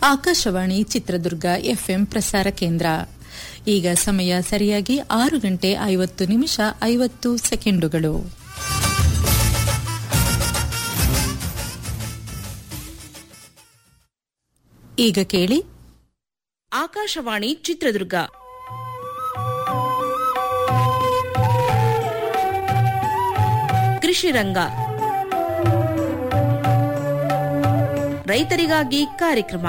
Akashvani Chitradurga FM ಪ್ರಸಾರ ಕೇಂದ್ರ ಈಗ ಸಮಯ ಸರಿಯಾಗಿ ಆರು ಗಂಟೆ ಐವತ್ತು ನಿಮಿಷ ಐವತ್ತು ಸೆಕೆಂಡುಗಳು ಈಗ ಕೇಳಿ ಆಕಾಶವಾಣಿ ಚಿತ್ರದುರ್ಗ ಕೃಷಿ ರಂಗ ರೈತರಿಗಾಗಿ ಕಾರ್ಯಕ್ರಮ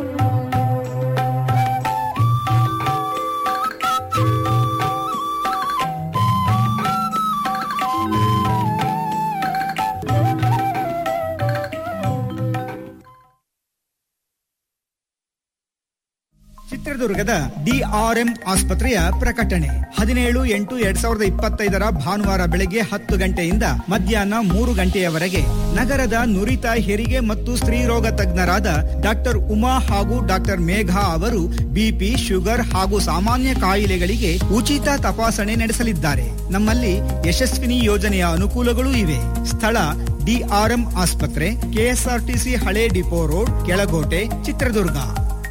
ಚಿತ್ರದುರ್ಗದ ಡಿಆರ್ಎಂ ಆಸ್ಪತ್ರೆಯ ಪ್ರಕಟಣೆ ಹದಿನೇಳು ಎಂಟು ಎರಡ್ ಸಾವಿರದ ಇಪ್ಪತ್ತೈದರ ಭಾನುವಾರ ಬೆಳಗ್ಗೆ ಹತ್ತು ಗಂಟೆಯಿಂದ ಮಧ್ಯಾಹ್ನ ಮೂರು ಗಂಟೆಯವರೆಗೆ ನಗರದ ನುರಿತ ಹೆರಿಗೆ ಮತ್ತು ಸ್ತ್ರೀರೋಗ ತಜ್ಞರಾದ ಡಾಕ್ಟರ್ ಉಮಾ ಹಾಗೂ ಡಾಕ್ಟರ್ ಮೇಘಾ ಅವರು ಬಿಪಿ ಶುಗರ್ ಹಾಗೂ ಸಾಮಾನ್ಯ ಕಾಯಿಲೆಗಳಿಗೆ ಉಚಿತ ತಪಾಸಣೆ ನಡೆಸಲಿದ್ದಾರೆ ನಮ್ಮಲ್ಲಿ ಯಶಸ್ವಿನಿ ಯೋಜನೆಯ ಅನುಕೂಲಗಳೂ ಇವೆ ಸ್ಥಳ ಡಿಆರ್ಎಂ ಆಸ್ಪತ್ರೆ ಕೆಎಸ್ಆರ್ಟಿಸಿ ಹಳೆ ಡಿಪೋ ರೋಡ್ ಕೆಳಗೋಟೆ ಚಿತ್ರದುರ್ಗ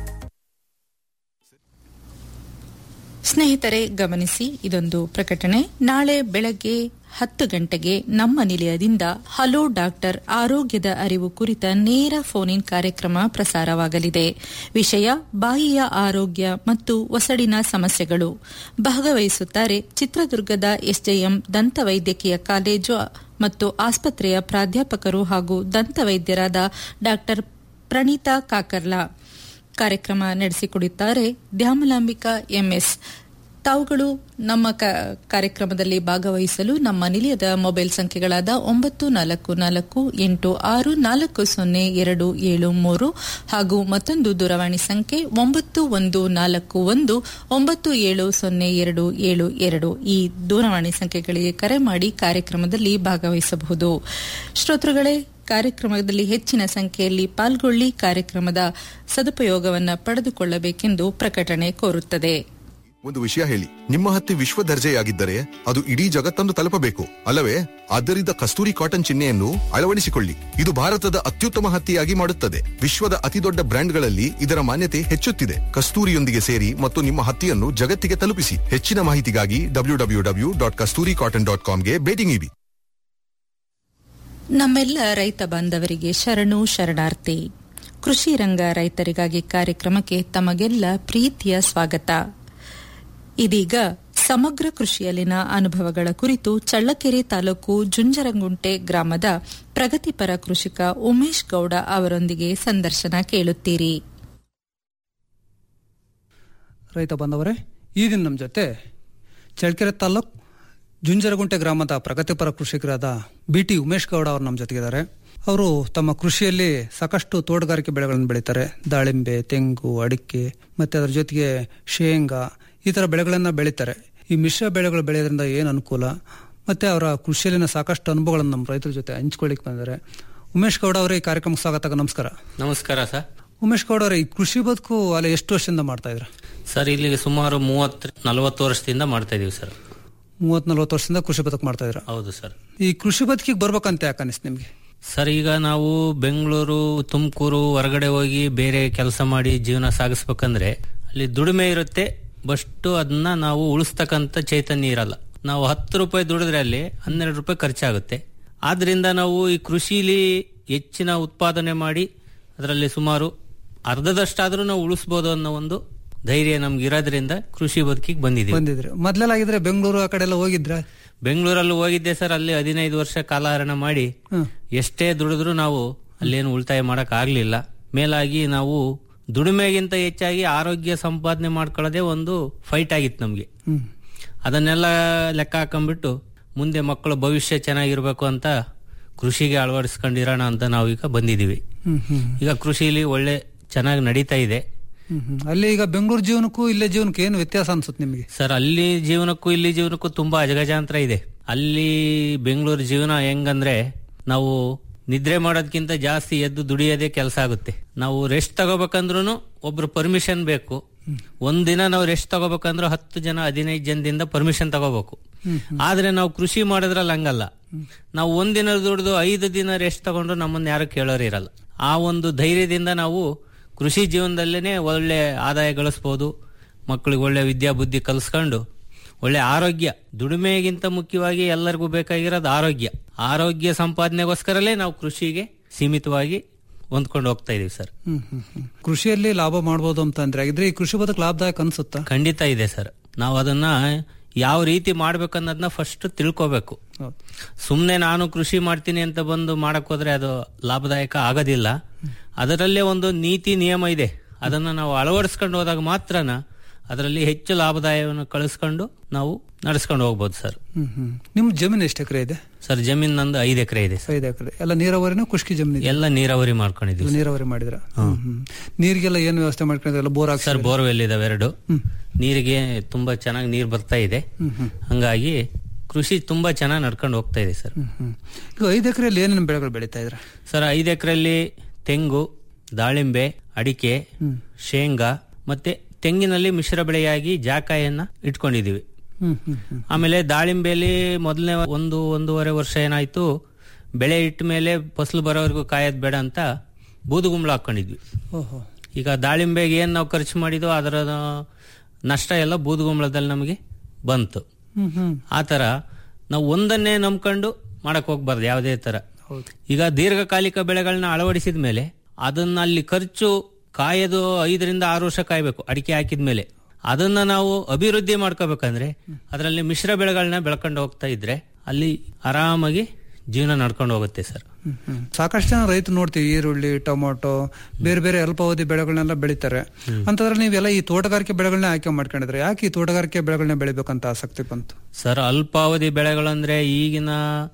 ಸ್ನೇಹಿತರೆ ಗಮನಿಸಿ ಇದೊಂದು ಪ್ರಕಟಣೆ ನಾಳೆ ಬೆಳಗ್ಗೆ ಹತ್ತು ಗಂಟೆಗೆ ನಮ್ಮ ನಿಲಯದಿಂದ ಹಲೋ ಡಾಕ್ಟರ್ ಆರೋಗ್ಯದ ಅರಿವು ಕುರಿತ ನೇರ ಫೋನ್ ಇನ್ ಕಾರ್ಯಕ್ರಮ ಪ್ರಸಾರವಾಗಲಿದೆ ವಿಷಯ ಬಾಯಿಯ ಆರೋಗ್ಯ ಮತ್ತು ಒಸಡಿನ ಸಮಸ್ಯೆಗಳು ಭಾಗವಹಿಸುತ್ತಾರೆ ಚಿತ್ರದುರ್ಗದ ಎಸ್ಜೆಎಂ ದಂತವೈದ್ಯಕೀಯ ಕಾಲೇಜು ಮತ್ತು ಆಸ್ಪತ್ರೆಯ ಪ್ರಾಧ್ಯಾಪಕರು ಹಾಗೂ ದಂತವೈದ್ಯರಾದ ಡಾಕ್ಟರ್ ಪ್ರಣೀತಾ ಕಾಕರ್ಲಾ ಕಾರ್ಯಕ್ರಮ ನಡೆಸಿಕೊಡುತ್ತಾರೆ ದ್ಯಾಮಲಾಂಬಿಕಾ ಎಂಎಸ್ ತಾವುಗಳು ನಮ್ಮ ಕಾರ್ಯಕ್ರಮದಲ್ಲಿ ಭಾಗವಹಿಸಲು ನಮ್ಮ ನಿಲಯದ ಮೊಬೈಲ್ ಸಂಖ್ಯೆಗಳಾದ ಒಂಬತ್ತು ನಾಲ್ಕು ನಾಲ್ಕು ಎಂಟು ಆರು ನಾಲ್ಕು ಸೊನ್ನೆ ಎರಡು ಏಳು ಮೂರು ಹಾಗೂ ಮತ್ತೊಂದು ದೂರವಾಣಿ ಸಂಖ್ಯೆ ಒಂಬತ್ತು ಒಂದು ನಾಲ್ಕು ಒಂದು ಒಂಬತ್ತು ಏಳು ಸೊನ್ನೆ ಎರಡು ಏಳು ಎರಡು ಈ ದೂರವಾಣಿ ಸಂಖ್ಯೆಗಳಿಗೆ ಕರೆ ಮಾಡಿ ಕಾರ್ಯಕ್ರಮದಲ್ಲಿ ಭಾಗವಹಿಸಬಹುದು ಶ್ರೋತೃಗಳೇ ಕಾರ್ಯಕ್ರಮದಲ್ಲಿ ಹೆಚ್ಚಿನ ಸಂಖ್ಯೆಯಲ್ಲಿ ಪಾಲ್ಗೊಳ್ಳಿ ಕಾರ್ಯಕ್ರಮದ ಸದುಪಯೋಗವನ್ನು ಪಡೆದುಕೊಳ್ಳಬೇಕೆಂದು ಪ್ರಕಟಣೆ ಕೋರುತ್ತದೆ ಒಂದು ವಿಷಯ ಹೇಳಿ ನಿಮ್ಮ ಹತ್ತಿ ವಿಶ್ವ ದರ್ಜೆಯಾಗಿದ್ದರೆ ಅದು ಇಡೀ ಜಗತ್ತನ್ನು ತಲುಪಬೇಕು ಅಲ್ಲವೇ ಆದ್ದರಿಂದ ಕಸ್ತೂರಿ ಕಾಟನ್ ಚಿಹ್ನೆಯನ್ನು ಅಳವಡಿಸಿಕೊಳ್ಳಿ ಇದು ಭಾರತದ ಅತ್ಯುತ್ತಮ ಹತ್ತಿಯಾಗಿ ಮಾಡುತ್ತದೆ ವಿಶ್ವದ ಅತಿದೊಡ್ಡ ಬ್ರ್ಯಾಂಡ್ಗಳಲ್ಲಿ ಇದರ ಮಾನ್ಯತೆ ಹೆಚ್ಚುತ್ತಿದೆ ಕಸ್ತೂರಿಯೊಂದಿಗೆ ಸೇರಿ ಮತ್ತು ನಿಮ್ಮ ಹತ್ತಿಯನ್ನು ಜಗತ್ತಿಗೆ ತಲುಪಿಸಿ ಹೆಚ್ಚಿನ ಮಾಹಿತಿಗಾಗಿ W W W dot Kasturi cotton dot ಕಾಮ್ಗೆ ಭೇಟಿ ನೀಡಿ ನಮ್ಮೆಲ್ಲ ರೈತ ಬಾಂಧವರಿಗೆ ಶರಣು ಶರಣಾರ್ಥಿ ಕೃಷಿ ರಂಗ ರೈತರಿಗಾಗಿ ಕಾರ್ಯಕ್ರಮಕ್ಕೆ ತಮಗೆಲ್ಲ ಪ್ರೀತಿಯ ಸ್ವಾಗತ ಇದೀಗ ಸಮಗ್ರ ಕೃಷಿಯಲ್ಲಿನ ಅನುಭವಗಳ ಕುರಿತು ಚಳ್ಳಕೆರೆ ತಾಲೂಕು ಜುಂಜರಂಗುಂಟೆ ಗ್ರಾಮದ ಪ್ರಗತಿಪರ ಕೃಷಿಕ ಉಮೇಶ್ ಗೌಡ ಅವರೊಂದಿಗೆ ಸಂದರ್ಶನ ಕೇಳುತ್ತೀರಿ ರೈತ ಬಾಂಧವರೇ ಈ ದಿನ ನಮ್ಮ ಜೊತೆ ಚಳ್ಳಕೆರೆ ತಾಲೂಕ್ ಜುಂಜರಗುಂಟೆ ಗ್ರಾಮದ ಪ್ರಗತಿಪರ ಕೃಷಿಕರಾದ ಬಿ ಟಿ ಉಮೇಶ್ ಗೌಡ ಅವರು ನಮ್ಮ ಜೊತೆಗಿದ್ದಾರೆ ಅವರು ತಮ್ಮ ಕೃಷಿಯಲ್ಲಿ ಸಾಕಷ್ಟು ತೋಟಗಾರಿಕೆ ಬೆಳೆಗಳನ್ನು ಬೆಳೀತಾರೆ ದಾಳಿಂಬೆ ತೆಂಗು ಅಡಿಕೆ ಮತ್ತೆ ಅದರ ಜೊತೆಗೆ ಶೇಂಗಾ ಈ ತರ ಬೆಳೆಗಳನ್ನು ಬೆಳೀತಾರೆ ಈ ಮಿಶ್ರ ಬೆಳೆಗಳು ಬೆಳೆಯೋದ್ರಿಂದ ಏನು ಅನುಕೂಲ ಮತ್ತೆ ಅವರ ಕೃಷಿಯಲ್ಲಿನ ಸಾಕಷ್ಟು ಅನುಭವಗಳನ್ನು ನಮ್ಮ ರೈತರ ಜೊತೆ ಹಂಚ್ಕೊಳ್ಳಿಕ್ ಬಂದಿದ್ದಾರೆ ಉಮೇಶ್ ಗೌಡ ಅವರೇ ಈ ಕಾರ್ಯಕ್ರಮಕ್ಕೆ ಸ್ವಾಗತ ನಮಸ್ಕಾರ ನಮಸ್ಕಾರ ಸರ್ ಉಮೇಶ್ ಗೌಡ ಅವರೇ ಈ ಕೃಷಿ ಬದುಕು ಅಲ್ಲಿ ಎಷ್ಟು ವರ್ಷದಿಂದ ಮಾಡ್ತಾ ಇದ್ರ ಸರ್ ಇಲ್ಲಿಗೆ ಸುಮಾರು ಮೂವತ್ತು ನಲವತ್ತು ವರ್ಷದಿಂದ ಮಾಡ್ತಾ ಇದೀವಿ ಸರ್ ಮೂವತ್ ನಲ್ವತ್ತು ವರ್ಷದಿಂದ ಕೃಷಿ ಬದುಕು ಮಾಡ್ತಾ ಇದ್ರ ಹೌದು ಸರ್ ಈ ಕೃಷಿ ಬದುಕಿಗೆ ಬರ್ಬೇಕಂತ ಯಾಕೆ ಅನಿಸ್ತು ನಿಮ್ಗೆ ಸರ್ ಈಗ ನಾವು ಬೆಂಗಳೂರು ತುಮಕೂರು ಹೊರಗಡೆ ಹೋಗಿ ಬೇರೆ ಕೆಲಸ ಮಾಡಿ ಜೀವನ ಸಾಗಿಸ್ಬೇಕಂದ್ರೆ ಅಲ್ಲಿ ದುಡಿಮೆ ಇರುತ್ತೆ ಬಷ್ಟು ಅದನ್ನ ನಾವು ಉಳಿಸ್ತಕ್ಕಂಥ ಚೈತನ್ಯ ಇರಲ್ಲ ನಾವು ಹತ್ತು ರೂಪಾಯಿ ದುಡಿದ್ರೆ ಅಲ್ಲಿ ಹನ್ನೆರಡು ರೂಪಾಯಿ ಖರ್ಚಾಗುತ್ತೆ ಆದ್ರಿಂದ ನಾವು ಈ ಕೃಷಿಲಿ ಹೆಚ್ಚಿನ ಉತ್ಪಾದನೆ ಮಾಡಿ ಅದರಲ್ಲಿ ಸುಮಾರು ಅರ್ಧದಷ್ಟಾದ್ರೂ ನಾವು ಉಳಿಸ್ಬೋದು ಅನ್ನೋ ಒಂದು ಧೈರ್ಯ ನಮ್ಗೆ ಇರೋದ್ರಿಂದ ಕೃಷಿ ಬದುಕಿಗೆ ಬಂದಿದ್ದೀವಿ ಬಂದಿದ್ರೆ ಮೊದ್ಲೆಲ್ಲ ಆಗಿದ್ರೆ ಬೆಂಗಳೂರು ಆ ಕಡೆ ಎಲ್ಲ ಹೋಗಿದ್ರ ಬೆಂಗಳೂರಲ್ಲಿ ಹೋಗಿದ್ದೆ ಸರ್ ಅಲ್ಲಿ ಹದಿನೈದು ವರ್ಷ ಕಾಲಹರಣ ಮಾಡಿ ಎಷ್ಟೇ ದುಡಿದ್ರು ನಾವು ಅಲ್ಲೇನು ಉಳಿತಾಯ ಮಾಡಕ್ ಆಗ್ಲಿಲ್ಲ ಮೇಲಾಗಿ ನಾವು ದುಡಿಮೆಗಿಂತ ಹೆಚ್ಚಾಗಿ ಆರೋಗ್ಯ ಸಂಪಾದನೆ ಮಾಡ್ಕೊಳ್ಳೋದೇ ಒಂದು ಫೈಟ್ ಆಗಿತ್ತು ನಮ್ಗೆ ಅದನ್ನೆಲ್ಲ ಲೆಕ್ಕ ಹಾಕೊಂಡ್ಬಿಟ್ಟು ಮುಂದೆ ಮಕ್ಕಳ ಭವಿಷ್ಯ ಚೆನ್ನಾಗಿರ್ಬೇಕು ಅಂತ ಕೃಷಿಗೆ ಅಳವಡಿಸ್ಕೊಂಡಿರೋಣ ಅಂತ ನಾವೀಗ ಬಂದಿದೀವಿ ಈಗ ಕೃಷಿಲಿ ಒಳ್ಳೆ ಚೆನ್ನಾಗಿ ನಡೀತಾ ಇದೆ ಅಲ್ಲಿ ಈಗ ಬೆಂಗಳೂರು ಜೀವನಕ್ಕೂ ಇಲ್ಲೇ ಜೀವನಕ್ಕೂ ಏನು ವ್ಯತ್ಯಾಸ ಅನ್ಸುತ್ತೆ ನಿಮಗೆ ಸರ್ ಅಲ್ಲಿ ಜೀವನಕ್ಕೂ ಇಲ್ಲಿ ಜೀವನಕ್ಕೂ ತುಂಬಾ ಅಜಗಜಾಂತರ ಇದೆ ಅಲ್ಲಿ ಬೆಂಗಳೂರು ಜೀವನ ಹೆಂಗಂದ್ರೆ ನಾವು ನಿದ್ರೆ ಮಾಡೋದಕ್ಕಿಂತ ಜಾಸ್ತಿ ಎದ್ದು ದುಡಿಯೋದೇ ಕೆಲಸ ಆಗುತ್ತೆ ನಾವು ರೆಸ್ಟ್ ತಗೋಬೇಕಂದ್ರೂ ಒಬ್ರು ಪರ್ಮಿಷನ್ ಬೇಕು ಒಂದಿನ ನಾವು ರೆಸ್ಟ್ ತಗೋಬೇಕಂದ್ರೆ ಹತ್ತು ಜನ ಹದಿನೈದು ಜನದಿಂದ ಪರ್ಮಿಷನ್ ತಗೋಬೇಕು ಆದ್ರೆ ನಾವು ಕೃಷಿ ಮಾಡೋದ್ರಲ್ಲಿ ಹಂಗಲ್ಲ ನಾವು ಒಂದಿನ ದುಡಿದು ಐದು ದಿನ ರೆಸ್ಟ್ ತಗೊಂಡ್ರು ನಮ್ಮನ್ನ ಯಾರು ಕೇಳೋರು ಇರಲ್ಲ ಆ ಒಂದು ಧೈರ್ಯದಿಂದ ನಾವು ಕೃಷಿ ಜೀವನದಲ್ಲೇನೆ ಒಳ್ಳೆ ಆದಾಯ ಗಳಿಸ್ಬೋದು ಮಕ್ಕಳಿಗೆ ಒಳ್ಳೆ ವಿದ್ಯಾಬುದ್ಧಿ ಕಲಿಸ್ಕೊಂಡು ಒಳ್ಳೆ ಆರೋಗ್ಯ ದುಡಿಮೆಗಿಂತ ಮುಖ್ಯವಾಗಿ ಎಲ್ಲರಿಗೂ ಬೇಕಾಗಿರೋದು ಆರೋಗ್ಯ ಆರೋಗ್ಯ ಸಂಪಾದನೆಗೋಸ್ಕರಲೇ ನಾವು ಕೃಷಿಗೆ ಸೀಮಿತವಾಗಿ ಹೊಂದ್ಕೊಂಡು ಹೋಗ್ತಾ ಇದೀವಿ ಸರ್ ಹ್ಮ್ ಹ್ಮ್ ಹ್ಮ್. ಕೃಷಿಯಲ್ಲಿ ಲಾಭ ಮಾಡ್ಬೋದು ಅಂತ ಅಂದ್ರೆ ಆಗಿದ್ರೆ ಈ ಕೃಷಿ ಬದುಕು ಲಾಭದಾಯಕ ಅನ್ಸುತ್ತಾ ಖಂಡಿತ ಇದೆ ಸರ್ ನಾವು ಅದನ್ನ ಯಾವ ರೀತಿ ಮಾಡ್ಬೇಕನ್ನೋದನ್ನ ಫಸ್ಟ್ ತಿಳ್ಕೋಬೇಕು ಹೌದು ಸುಮ್ಮನೆ ನಾನು ಕೃಷಿ ಮಾಡ್ತೀನಿ ಅಂತ ಬಂದು ಮಾಡಕ್ ಹೋದ್ರೆ ಅದು ಲಾಭದಾಯಕ ಆಗೋದಿಲ್ಲ ಅದರಲ್ಲೇ ಒಂದು ನೀತಿ ನಿಯಮ ಇದೆ ಅದನ್ನ ನಾವು ಅಳವಡಿಸ್ಕೊಂಡು ಹೋದಾಗ ಮಾತ್ರನ ಅದರಲ್ಲಿ ಹೆಚ್ಚು ಲಾಭದಾಯವನ್ನು ಕಳಿಸ್ಕೊಂಡು ನಾವು ನಡೆಸ್ಕೊಂಡು ಹೋಗ್ಬೋದು ಸರ್ ಹ್ಮ್ ಹ್ಮ್ ನಿಮ್ ಜಮೀನು ಎಷ್ಟು ಎಕರೆ ಇದೆ ಸರ್ ಜಮೀನ್ ನಂದು ಐದು ಎಕರೆ ಇದೆ ಸರ್ ಐದು ಎಕರೆ ಎಲ್ಲ ನೀರಾವರಿನ ಖುಷ್ಕಿ ಜಮೀನು ಇದೆ ಎಲ್ಲ ನೀರಾವರಿ ಮಾಡ್ಕೊಂಡಿದ್ದೀವಿ ಸರ್. ನೀರಾವರಿ ಮಾಡಿದ್ರ ಹ್ಮ್ ಹ್ಮ್. ನೀರಿಗೆಲ್ಲ ಏನು ವ್ಯವಸ್ಥೆ ಮಾಡ್ಕೊಂಡಿದ್ರಲ್ಲ ಬೋರ್ ಹಾಕ್ಸಿ ಸರ್ ಬೋರ್ವೆಲ್ ಇದಾವೆ ಎರಡು ನೀರಿಗೆ ತುಂಬಾ ಚೆನ್ನಾಗಿ ನೀರು ಬರ್ತಾ ಇದೆ ಹಂಗಾಗಿ ಕೃಷಿ ತುಂಬಾ ಚೆನ್ನಾಗಿ ನಡ್ಕೊಂಡು ಹೋಗ್ತಾ ಇದೆ ಸರ್ ಹ್ಮ್ ಹ್ಮ್. ಈಗ ಐದು ಎಕರೆಯಲ್ಲಿ ಏನೇನು ಬೆಳೆಗಳು ಬೆಳೀತಾ ಇದ್ರ ಸರ್ ಐದು ಎಕರೆಯಲ್ಲಿ ತೆಂಗು ದಾಳಿಂಬೆ ಅಡಿಕೆ ಶೇಂಗಾ ಮತ್ತೆ ತೆಂಗಿನಲ್ಲಿ ಮಿಶ್ರ ಬೆಳೆಯಾಗಿ ಜಾಕಾಯನ್ನ ಇಟ್ಕೊಂಡಿದೀವಿ ಹ್ಮ್ ಹ್ಮ್ ಹ್ಮ್ ಆಮೇಲೆ ದಾಳಿಂಬೆಯಲ್ಲಿ ಮೊದಲನೇ ಒಂದು ಒಂದೂವರೆ ವರ್ಷ ಏನಾಯ್ತು ಬೆಳೆ ಇಟ್ಟ ಮೇಲೆ ಫಸಲು ಬರೋವರೆಗೂ ಕಾಯೋದ್ ಬೇಡ ಅಂತ ಬೂದುಗುಂಬಳ ಹಾಕೊಂಡಿದ್ವಿ ಓಹೋ ಈಗ ದಾಳಿಂಬೆಗೆ ಏನ್ ನಾವು ಖರ್ಚು ಮಾಡಿದೋ ಅದರ ನಷ್ಟ ಎಲ್ಲ ಬೂದುಗುಂಬಳದಲ್ಲಿ ನಮಗೆ ಬಂತು ಹ್ಮ್ ಹ್ಮ್ ಆ ತರ ನಾವು ಒಂದನ್ನೇ ನಂಬ್ಕೊಂಡು ಮಾಡಕ್ ಹೋಗ್ಬಾರ್ದು ಯಾವುದೇ ತರ ಹೌದು ಈಗ ದೀರ್ಘಕಾಲಿಕ ಬೆಳೆಗಳನ್ನ ಅಳವಡಿಸಿದ ಮೇಲೆ ಅದನ್ನ ಅಲ್ಲಿ ಖರ್ಚು ಕಾಯೋದು ಐದರಿಂದ ಆರು ವರ್ಷ ಕಾಯ್ಬೇಕು ಅಡಿಕೆ ಹಾಕಿದ ಮೇಲೆ ಅದನ್ನ ನಾವು ಅಭಿವೃದ್ಧಿ ಮಾಡ್ಕೋಬೇಕಂದ್ರೆ ಅದರಲ್ಲಿ ಮಿಶ್ರ ಬೆಳೆಗಳನ್ನ ಬೆಳ್ಕೊಂಡು ಹೋಗ್ತಾ ಇದ್ರೆ ಅಲ್ಲಿ ಆರಾಮಾಗಿ ಜೀವನ ನಡ್ಕೊಂಡು ಹೋಗುತ್ತೆ ಸರ್ ಹ್ಮ್ ಹ್ಮ್. ಸಾಕಷ್ಟು ಜನ ರೈತರು ನೋಡ್ತೀವಿ ಈರುಳ್ಳಿ ಟೊಮೊಟೊ ಬೇರೆ ಬೇರೆ ಅಲ್ಪಾವಧಿ ಬೆಳೆಗಳನ್ನೆಲ್ಲ ಬೆಳಿತಾರೆ ಅಂತಂದ್ರೆ ನೀವೆಲ್ಲ ಈ ತೋಟಗಾರಿಕೆ ಬೆಳೆಗಳನ್ನ ಆಯ್ಕೆ ಮಾಡ್ಕೊಂಡಿದ್ರೆ ಯಾಕೆ ಈ ತೋಟಗಾರಿಕೆ ಬೆಳೆಗಳನ್ನ ಬೆಳಿಬೇಕಂತ ಆಸಕ್ತಿ ಬಂತು ಸರ್ ಅಲ್ಪಾವಧಿ ಬೆಳೆಗಳಂದ್ರೆ ಈಗಿನ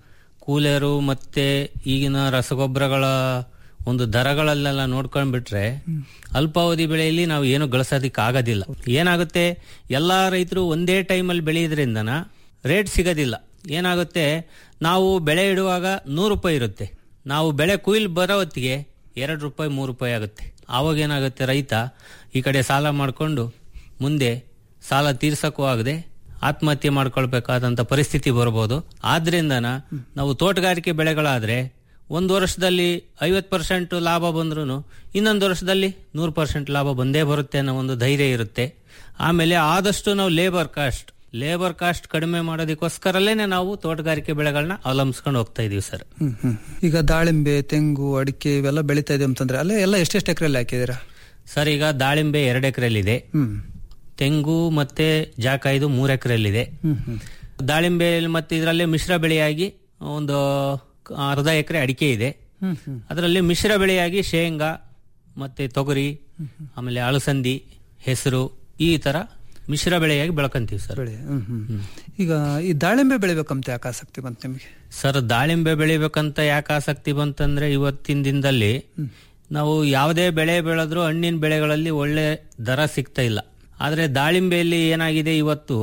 ಕೂಲರು ಮತ್ತೆ ಈಗಿನ ರಸಗೊಬ್ಬರಗಳ ಒಂದು ದರಗಳಲ್ಲೆಲ್ಲ ನೋಡ್ಕೊಂಡ್ಬಿಟ್ರೆ ಅಲ್ಪಾವಧಿ ಬೆಳೆಯಲ್ಲಿ ನಾವು ಏನು ಗಳಿಸೋದಕ್ಕೆ ಆಗೋದಿಲ್ಲ ಏನಾಗುತ್ತೆ ಎಲ್ಲಾ ರೈತರು ಒಂದೇ ಟೈಮಲ್ಲಿ ಬೆಳೆಯೋದ್ರಿಂದನ ರೇಟ್ ಸಿಗೋದಿಲ್ಲ ಏನಾಗುತ್ತೆ ನಾವು ಬೆಳೆ ಇಡುವಾಗ ನೂರು ರೂಪಾಯಿ ಇರುತ್ತೆ ನಾವು ಬೆಳೆ ಕುಯ್ಲ್ ಬರೋ ಹೊತ್ತಿಗೆ ಎರಡು ರೂಪಾಯಿ ಮೂರು ರೂಪಾಯಿ ಆಗುತ್ತೆ ಆವಾಗ ಏನಾಗುತ್ತೆ ರೈತ ಈ ಕಡೆ ಸಾಲ ಮಾಡಿಕೊಂಡು ಮುಂದೆ ಸಾಲ ತೀರ್ಸಕ್ಕೂ ಆಗದೆ ಆತ್ಮಹತ್ಯೆ ಮಾಡ್ಕೊಳ್ಬೇಕಾದಂತ ಪರಿಸ್ಥಿತಿ ಬರ್ಬೋದು ಆದ್ರಿಂದನ ನಾವು ತೋಟಗಾರಿಕೆ ಬೆಳೆಗಳಾದ್ರೆ ಒಂದು ವರ್ಷದಲ್ಲಿ ಐವತ್ ಪರ್ಸೆಂಟ್ ಲಾಭ ಬಂದ್ರು ಇನ್ನೊಂದು ವರ್ಷದಲ್ಲಿ ನೂರು ಪರ್ಸೆಂಟ್ ಲಾಭ ಬಂದೇ ಬರುತ್ತೆ ಅನ್ನೋ ಒಂದು ಧೈರ್ಯ ಇರುತ್ತೆ ಆಮೇಲೆ ಆದಷ್ಟು ನಾವು ಲೇಬರ್ ಕಾಸ್ಟ್ ಲೇಬರ್ ಕಾಸ್ಟ್ ಕಡಿಮೆ ಮಾಡೋದಕ್ಕೋಸ್ಕರಲೇನೆ ನಾವು ತೋಟಗಾರಿಕೆ ಬೆಳೆಗಳನ್ನ ಅವಲಂಬಿಸ್ಕೊಂಡು ಹೋಗ್ತಾ ಇದೀವಿ ಸರ್ ಹ್ಮ್ ಹ್ಮ್. ಈಗ ದಾಳಿಂಬೆ ತೆಂಗು ಅಡಿಕೆ ಇವೆಲ್ಲ ಬೆಳೀತಾ ಇದೆ ಅಂತಂದ್ರೆ ಅಲ್ಲೇ ಎಲ್ಲ ಎಷ್ಟೆಷ್ಟು ಎಕರೆಯಲ್ಲಿ ಹಾಕಿದ್ದೀರಾ ಸರ್ ಈಗ ದಾಳಿಂಬೆ ಎರಡು ಎಕರೆಯಲ್ಲಿದೆ ಹ್ಮ್ ತೆಂಗು ಮತ್ತೆ ಜಾಕಾಯ್ದು ಮೂರು ಎಕರೆಯಲ್ಲಿದೆ ಹ್ಮ್ ಹ್ಮ್ ದಾಳಿಂಬೆ ಮತ್ತೆ ಇದರಲ್ಲಿ ಮಿಶ್ರ ಬೆಳೆಯಾಗಿ ಒಂದು ಅರ್ಧ ಎಕರೆ ಅಡಿಕೆ ಇದೆ ಹ್ಮ್ ಹ್ಮ್ ಅದರಲ್ಲಿ ಮಿಶ್ರ ಬೆಳೆಯಾಗಿ ಶೇಂಗಾ ಮತ್ತೆ ತೊಗರಿ ಆಮೇಲೆ ಅಳಸಂದಿ ಹೆಸರು ಈ ತರ ಮಿಶ್ರ ಬೆಳೆಯಾಗಿ ಬೆಳ್ಕೊಂತೀವಿ ಸರ್ ಬೆಳೆ ಹ್ಮ್ ಹ್ಮ್ ಈಗ ಈ ದಾಳಿಂಬೆ ಬೆಳಿಬೇಕಂತ ಯಾಕೆ ಆಸಕ್ತಿ ಬಂತು ನಿಮಗೆ ಸರ್ ದಾಳಿಂಬೆ ಬೆಳಿಬೇಕಂತ ಯಾಕೆ ಆಸಕ್ತಿ ಬಂತಂದ್ರೆ ಇವತ್ತಿನ ದಿನದಲ್ಲಿ ನಾವು ಯಾವುದೇ ಬೆಳೆ ಬೆಳೆದ್ರೂ ಹಣ್ಣಿನ ಬೆಳೆಗಳಲ್ಲಿ ಒಳ್ಳೆ ದರ ಸಿಗ್ತಾ ಇಲ್ಲ ಆದ್ರೆ ದಾಳಿಂಬೆಯಲ್ಲಿ ಏನಾಗಿದೆ ಇವತ್ತು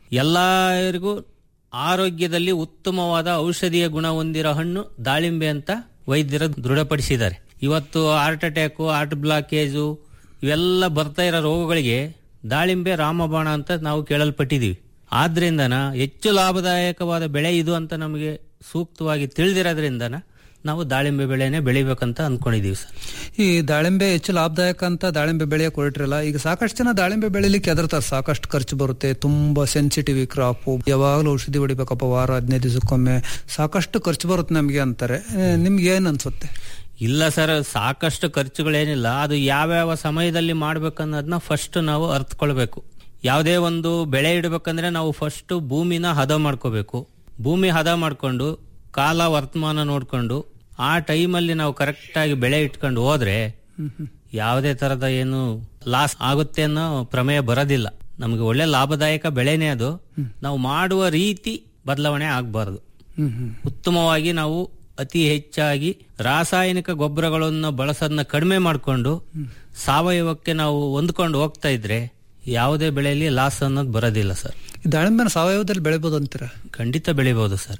ಎಲ್ಲರಿಗೂ ಆರೋಗ್ಯದಲ್ಲಿ ಉತ್ತಮವಾದ ಔಷಧೀಯ ಗುಣ ಹೊಂದಿರೋ ಹಣ್ಣು ದಾಳಿಂಬೆ ಅಂತ ವೈದ್ಯರು ದೃಢಪಡಿಸಿದ್ದಾರೆ ಇವತ್ತು ಹಾರ್ಟ್ ಅಟ್ಯಾಕು ಹಾರ್ಟ್ ಬ್ಲಾಕೇಜು ಇವೆಲ್ಲ ಬರ್ತಾ ಇರೋ ರೋಗಗಳಿಗೆ ದಾಳಿಂಬೆ ರಾಮಬಾಣ ಅಂತ ನಾವು ಕೇಳಲ್ಪಟ್ಟಿದೀವಿ ಆದ್ರಿಂದನ ಹೆಚ್ಚು ಲಾಭದಾಯಕವಾದ ಬೆಳೆ ಇದು ಅಂತ ನಮಗೆ ಸೂಕ್ತವಾಗಿ ತಿಳಿದಿರೋದ್ರಿಂದನ ನಾವು ದಾಳಿಂಬೆ ಬೆಳೆನೇ ಬೆಳಿಬೇಕಂತ ಅನ್ಕೊಂಡಿದೀವಿ ಸರ್ ಈ ದಾಳಿಂಬೆ ಹೆಚ್ಚು ಲಾಭದಾಯಕ ಅಂತ ದಾಳಿಂಬೆ ಬೆಳೆಯಕ್ಕೆ ಹೊರಟ್ರಲ್ಲ ಈಗ ಸಾಕಷ್ಟು ಜನ ದಾಳಿಂಬೆ ಬೆಳಿಲಿಕ್ಕೆ ಹೆದರ್ತಾರೆ ಸಾಕಷ್ಟು ಖರ್ಚು ಬರುತ್ತೆ ತುಂಬಾ ಸೆನ್ಸಿಟಿವ್ ಕ್ರಾಪ್ ಯಾವಾಗಲೂ ಔಷಧಿ ಹೊಡಿಬೇಕಪ್ಪ ವಾರ ಹದಿನೈದು ದಿವಸಕ್ಕೊಮ್ಮೆ ಸಾಕಷ್ಟು ಖರ್ಚು ಬರುತ್ತೆ ನಮಗೆ ಅಂತಾರೆ ಏ, ನಿಮ್ಗೆ ಏನ್ ಅನ್ಸುತ್ತೆ ಇಲ್ಲ ಸರ್ ಸಾಕಷ್ಟು ಖರ್ಚುಗಳೇನಿಲ್ಲ ಅದು ಯಾವ್ಯಾವ ಸಮಯದಲ್ಲಿ ಮಾಡ್ಬೇಕನ್ನೋದನ್ನ ಫಸ್ಟ್ ನಾವು ಅರ್ಥಕೊಳ್ಬೇಕು ಯಾವುದೇ ಒಂದು ಬೆಳೆ ಇಡಬೇಕಂದ್ರೆ ನಾವು ಫಸ್ಟ್ ಭೂಮಿನ ಹದ ಮಾಡ್ಕೋಬೇಕು ಭೂಮಿ ಹದ ಮಾಡ್ಕೊಂಡು ಕಾಲ ವರ್ತಮಾನ ನೋಡ್ಕೊಂಡು ಆ ಟೈಮಲ್ಲಿ ನಾವು ಕರೆಕ್ಟ್ ಆಗಿ ಬೆಳೆ ಇಟ್ಕೊಂಡು ಹೋದ್ರೆ ಯಾವುದೇ ತರದ ಏನು ಲಾಸ್ ಆಗುತ್ತೆ ಅನ್ನೋ ಪ್ರಮೇಯ ಬರೋದಿಲ್ಲ ನಮಗೆ ಒಳ್ಳೆ ಲಾಭದಾಯಕ ಬೆಳೆನೇ ಅದು ನಾವು ಮಾಡುವ ರೀತಿ ಬದಲಾವಣೆ ಆಗಬಾರ್ದು ಹ್ಮ್ ಹ್ಮ್ ಉತ್ತಮವಾಗಿ ನಾವು ಅತಿ ಹೆಚ್ಚಾಗಿ ರಾಸಾಯನಿಕ ಗೊಬ್ಬರಗಳನ್ನು ಬಳಸೋದನ್ನ ಕಡಿಮೆ ಮಾಡಿಕೊಂಡು ಸಾವಯವಕ್ಕೆ ನಾವು ಹೊಂದ್ಕೊಂಡು ಹೋಗ್ತಾ ಇದ್ರೆ ಯಾವುದೇ ಬೆಳೆಯಲ್ಲಿ ಲಾಸ್ ಅನ್ನೋದು ಬರೋದಿಲ್ಲ ಸರ್ ಈ ದಾಳಿಂಬೆನ ಸಾವಯವದಲ್ಲಿ ಬೆಳಿಬೋದು ಅಂತೀರಾ ಖಂಡಿತ ಬೆಳಿಬಹುದು ಸರ್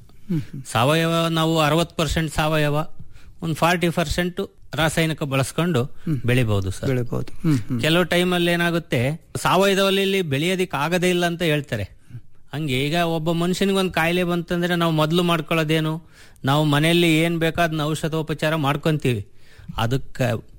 ಸಾವಯವ ನಾವು ಅರವತ್ ಪರ್ಸೆಂಟ್ ಸಾವಯವ ಒಂದು ಫಾರ್ಟಿ ಪರ್ಸೆಂಟ್ ರಾಸಾಯನಿಕ ಬಳಸ್ಕೊಂಡು ಬೆಳಿಬಹುದು ಸರ್ ಬೆಳಿಬೋದು ಹ್ಮ್ ಹ್ಮ್ ಕೆಲವು ಟೈಮಲ್ಲಿ ಏನಾಗುತ್ತೆ ಸಾವಯವದಲ್ಲಿ ಬೆಳೆಯೋದಿಕ್ ಆಗದೇ ಇಲ್ಲ ಅಂತ ಹೇಳ್ತಾರೆ ಹಂಗೆ ಈಗ ಒಬ್ಬ ಮನುಷ್ಯನಿಗೆ ಒಂದು ಕಾಯಿಲೆ ಬಂತಂದ್ರೆ ನಾವು ಮೊದಲು ಮಾಡ್ಕೊಳ್ಳೋದೇನು ನಾವು ಮನೆಯಲ್ಲಿ ಏನ್ ಬೇಕಾದ ಔಷಧೋಪಚಾರ ಮಾಡ್ಕೊಂತೀವಿ ಅದಕ್ಕೆ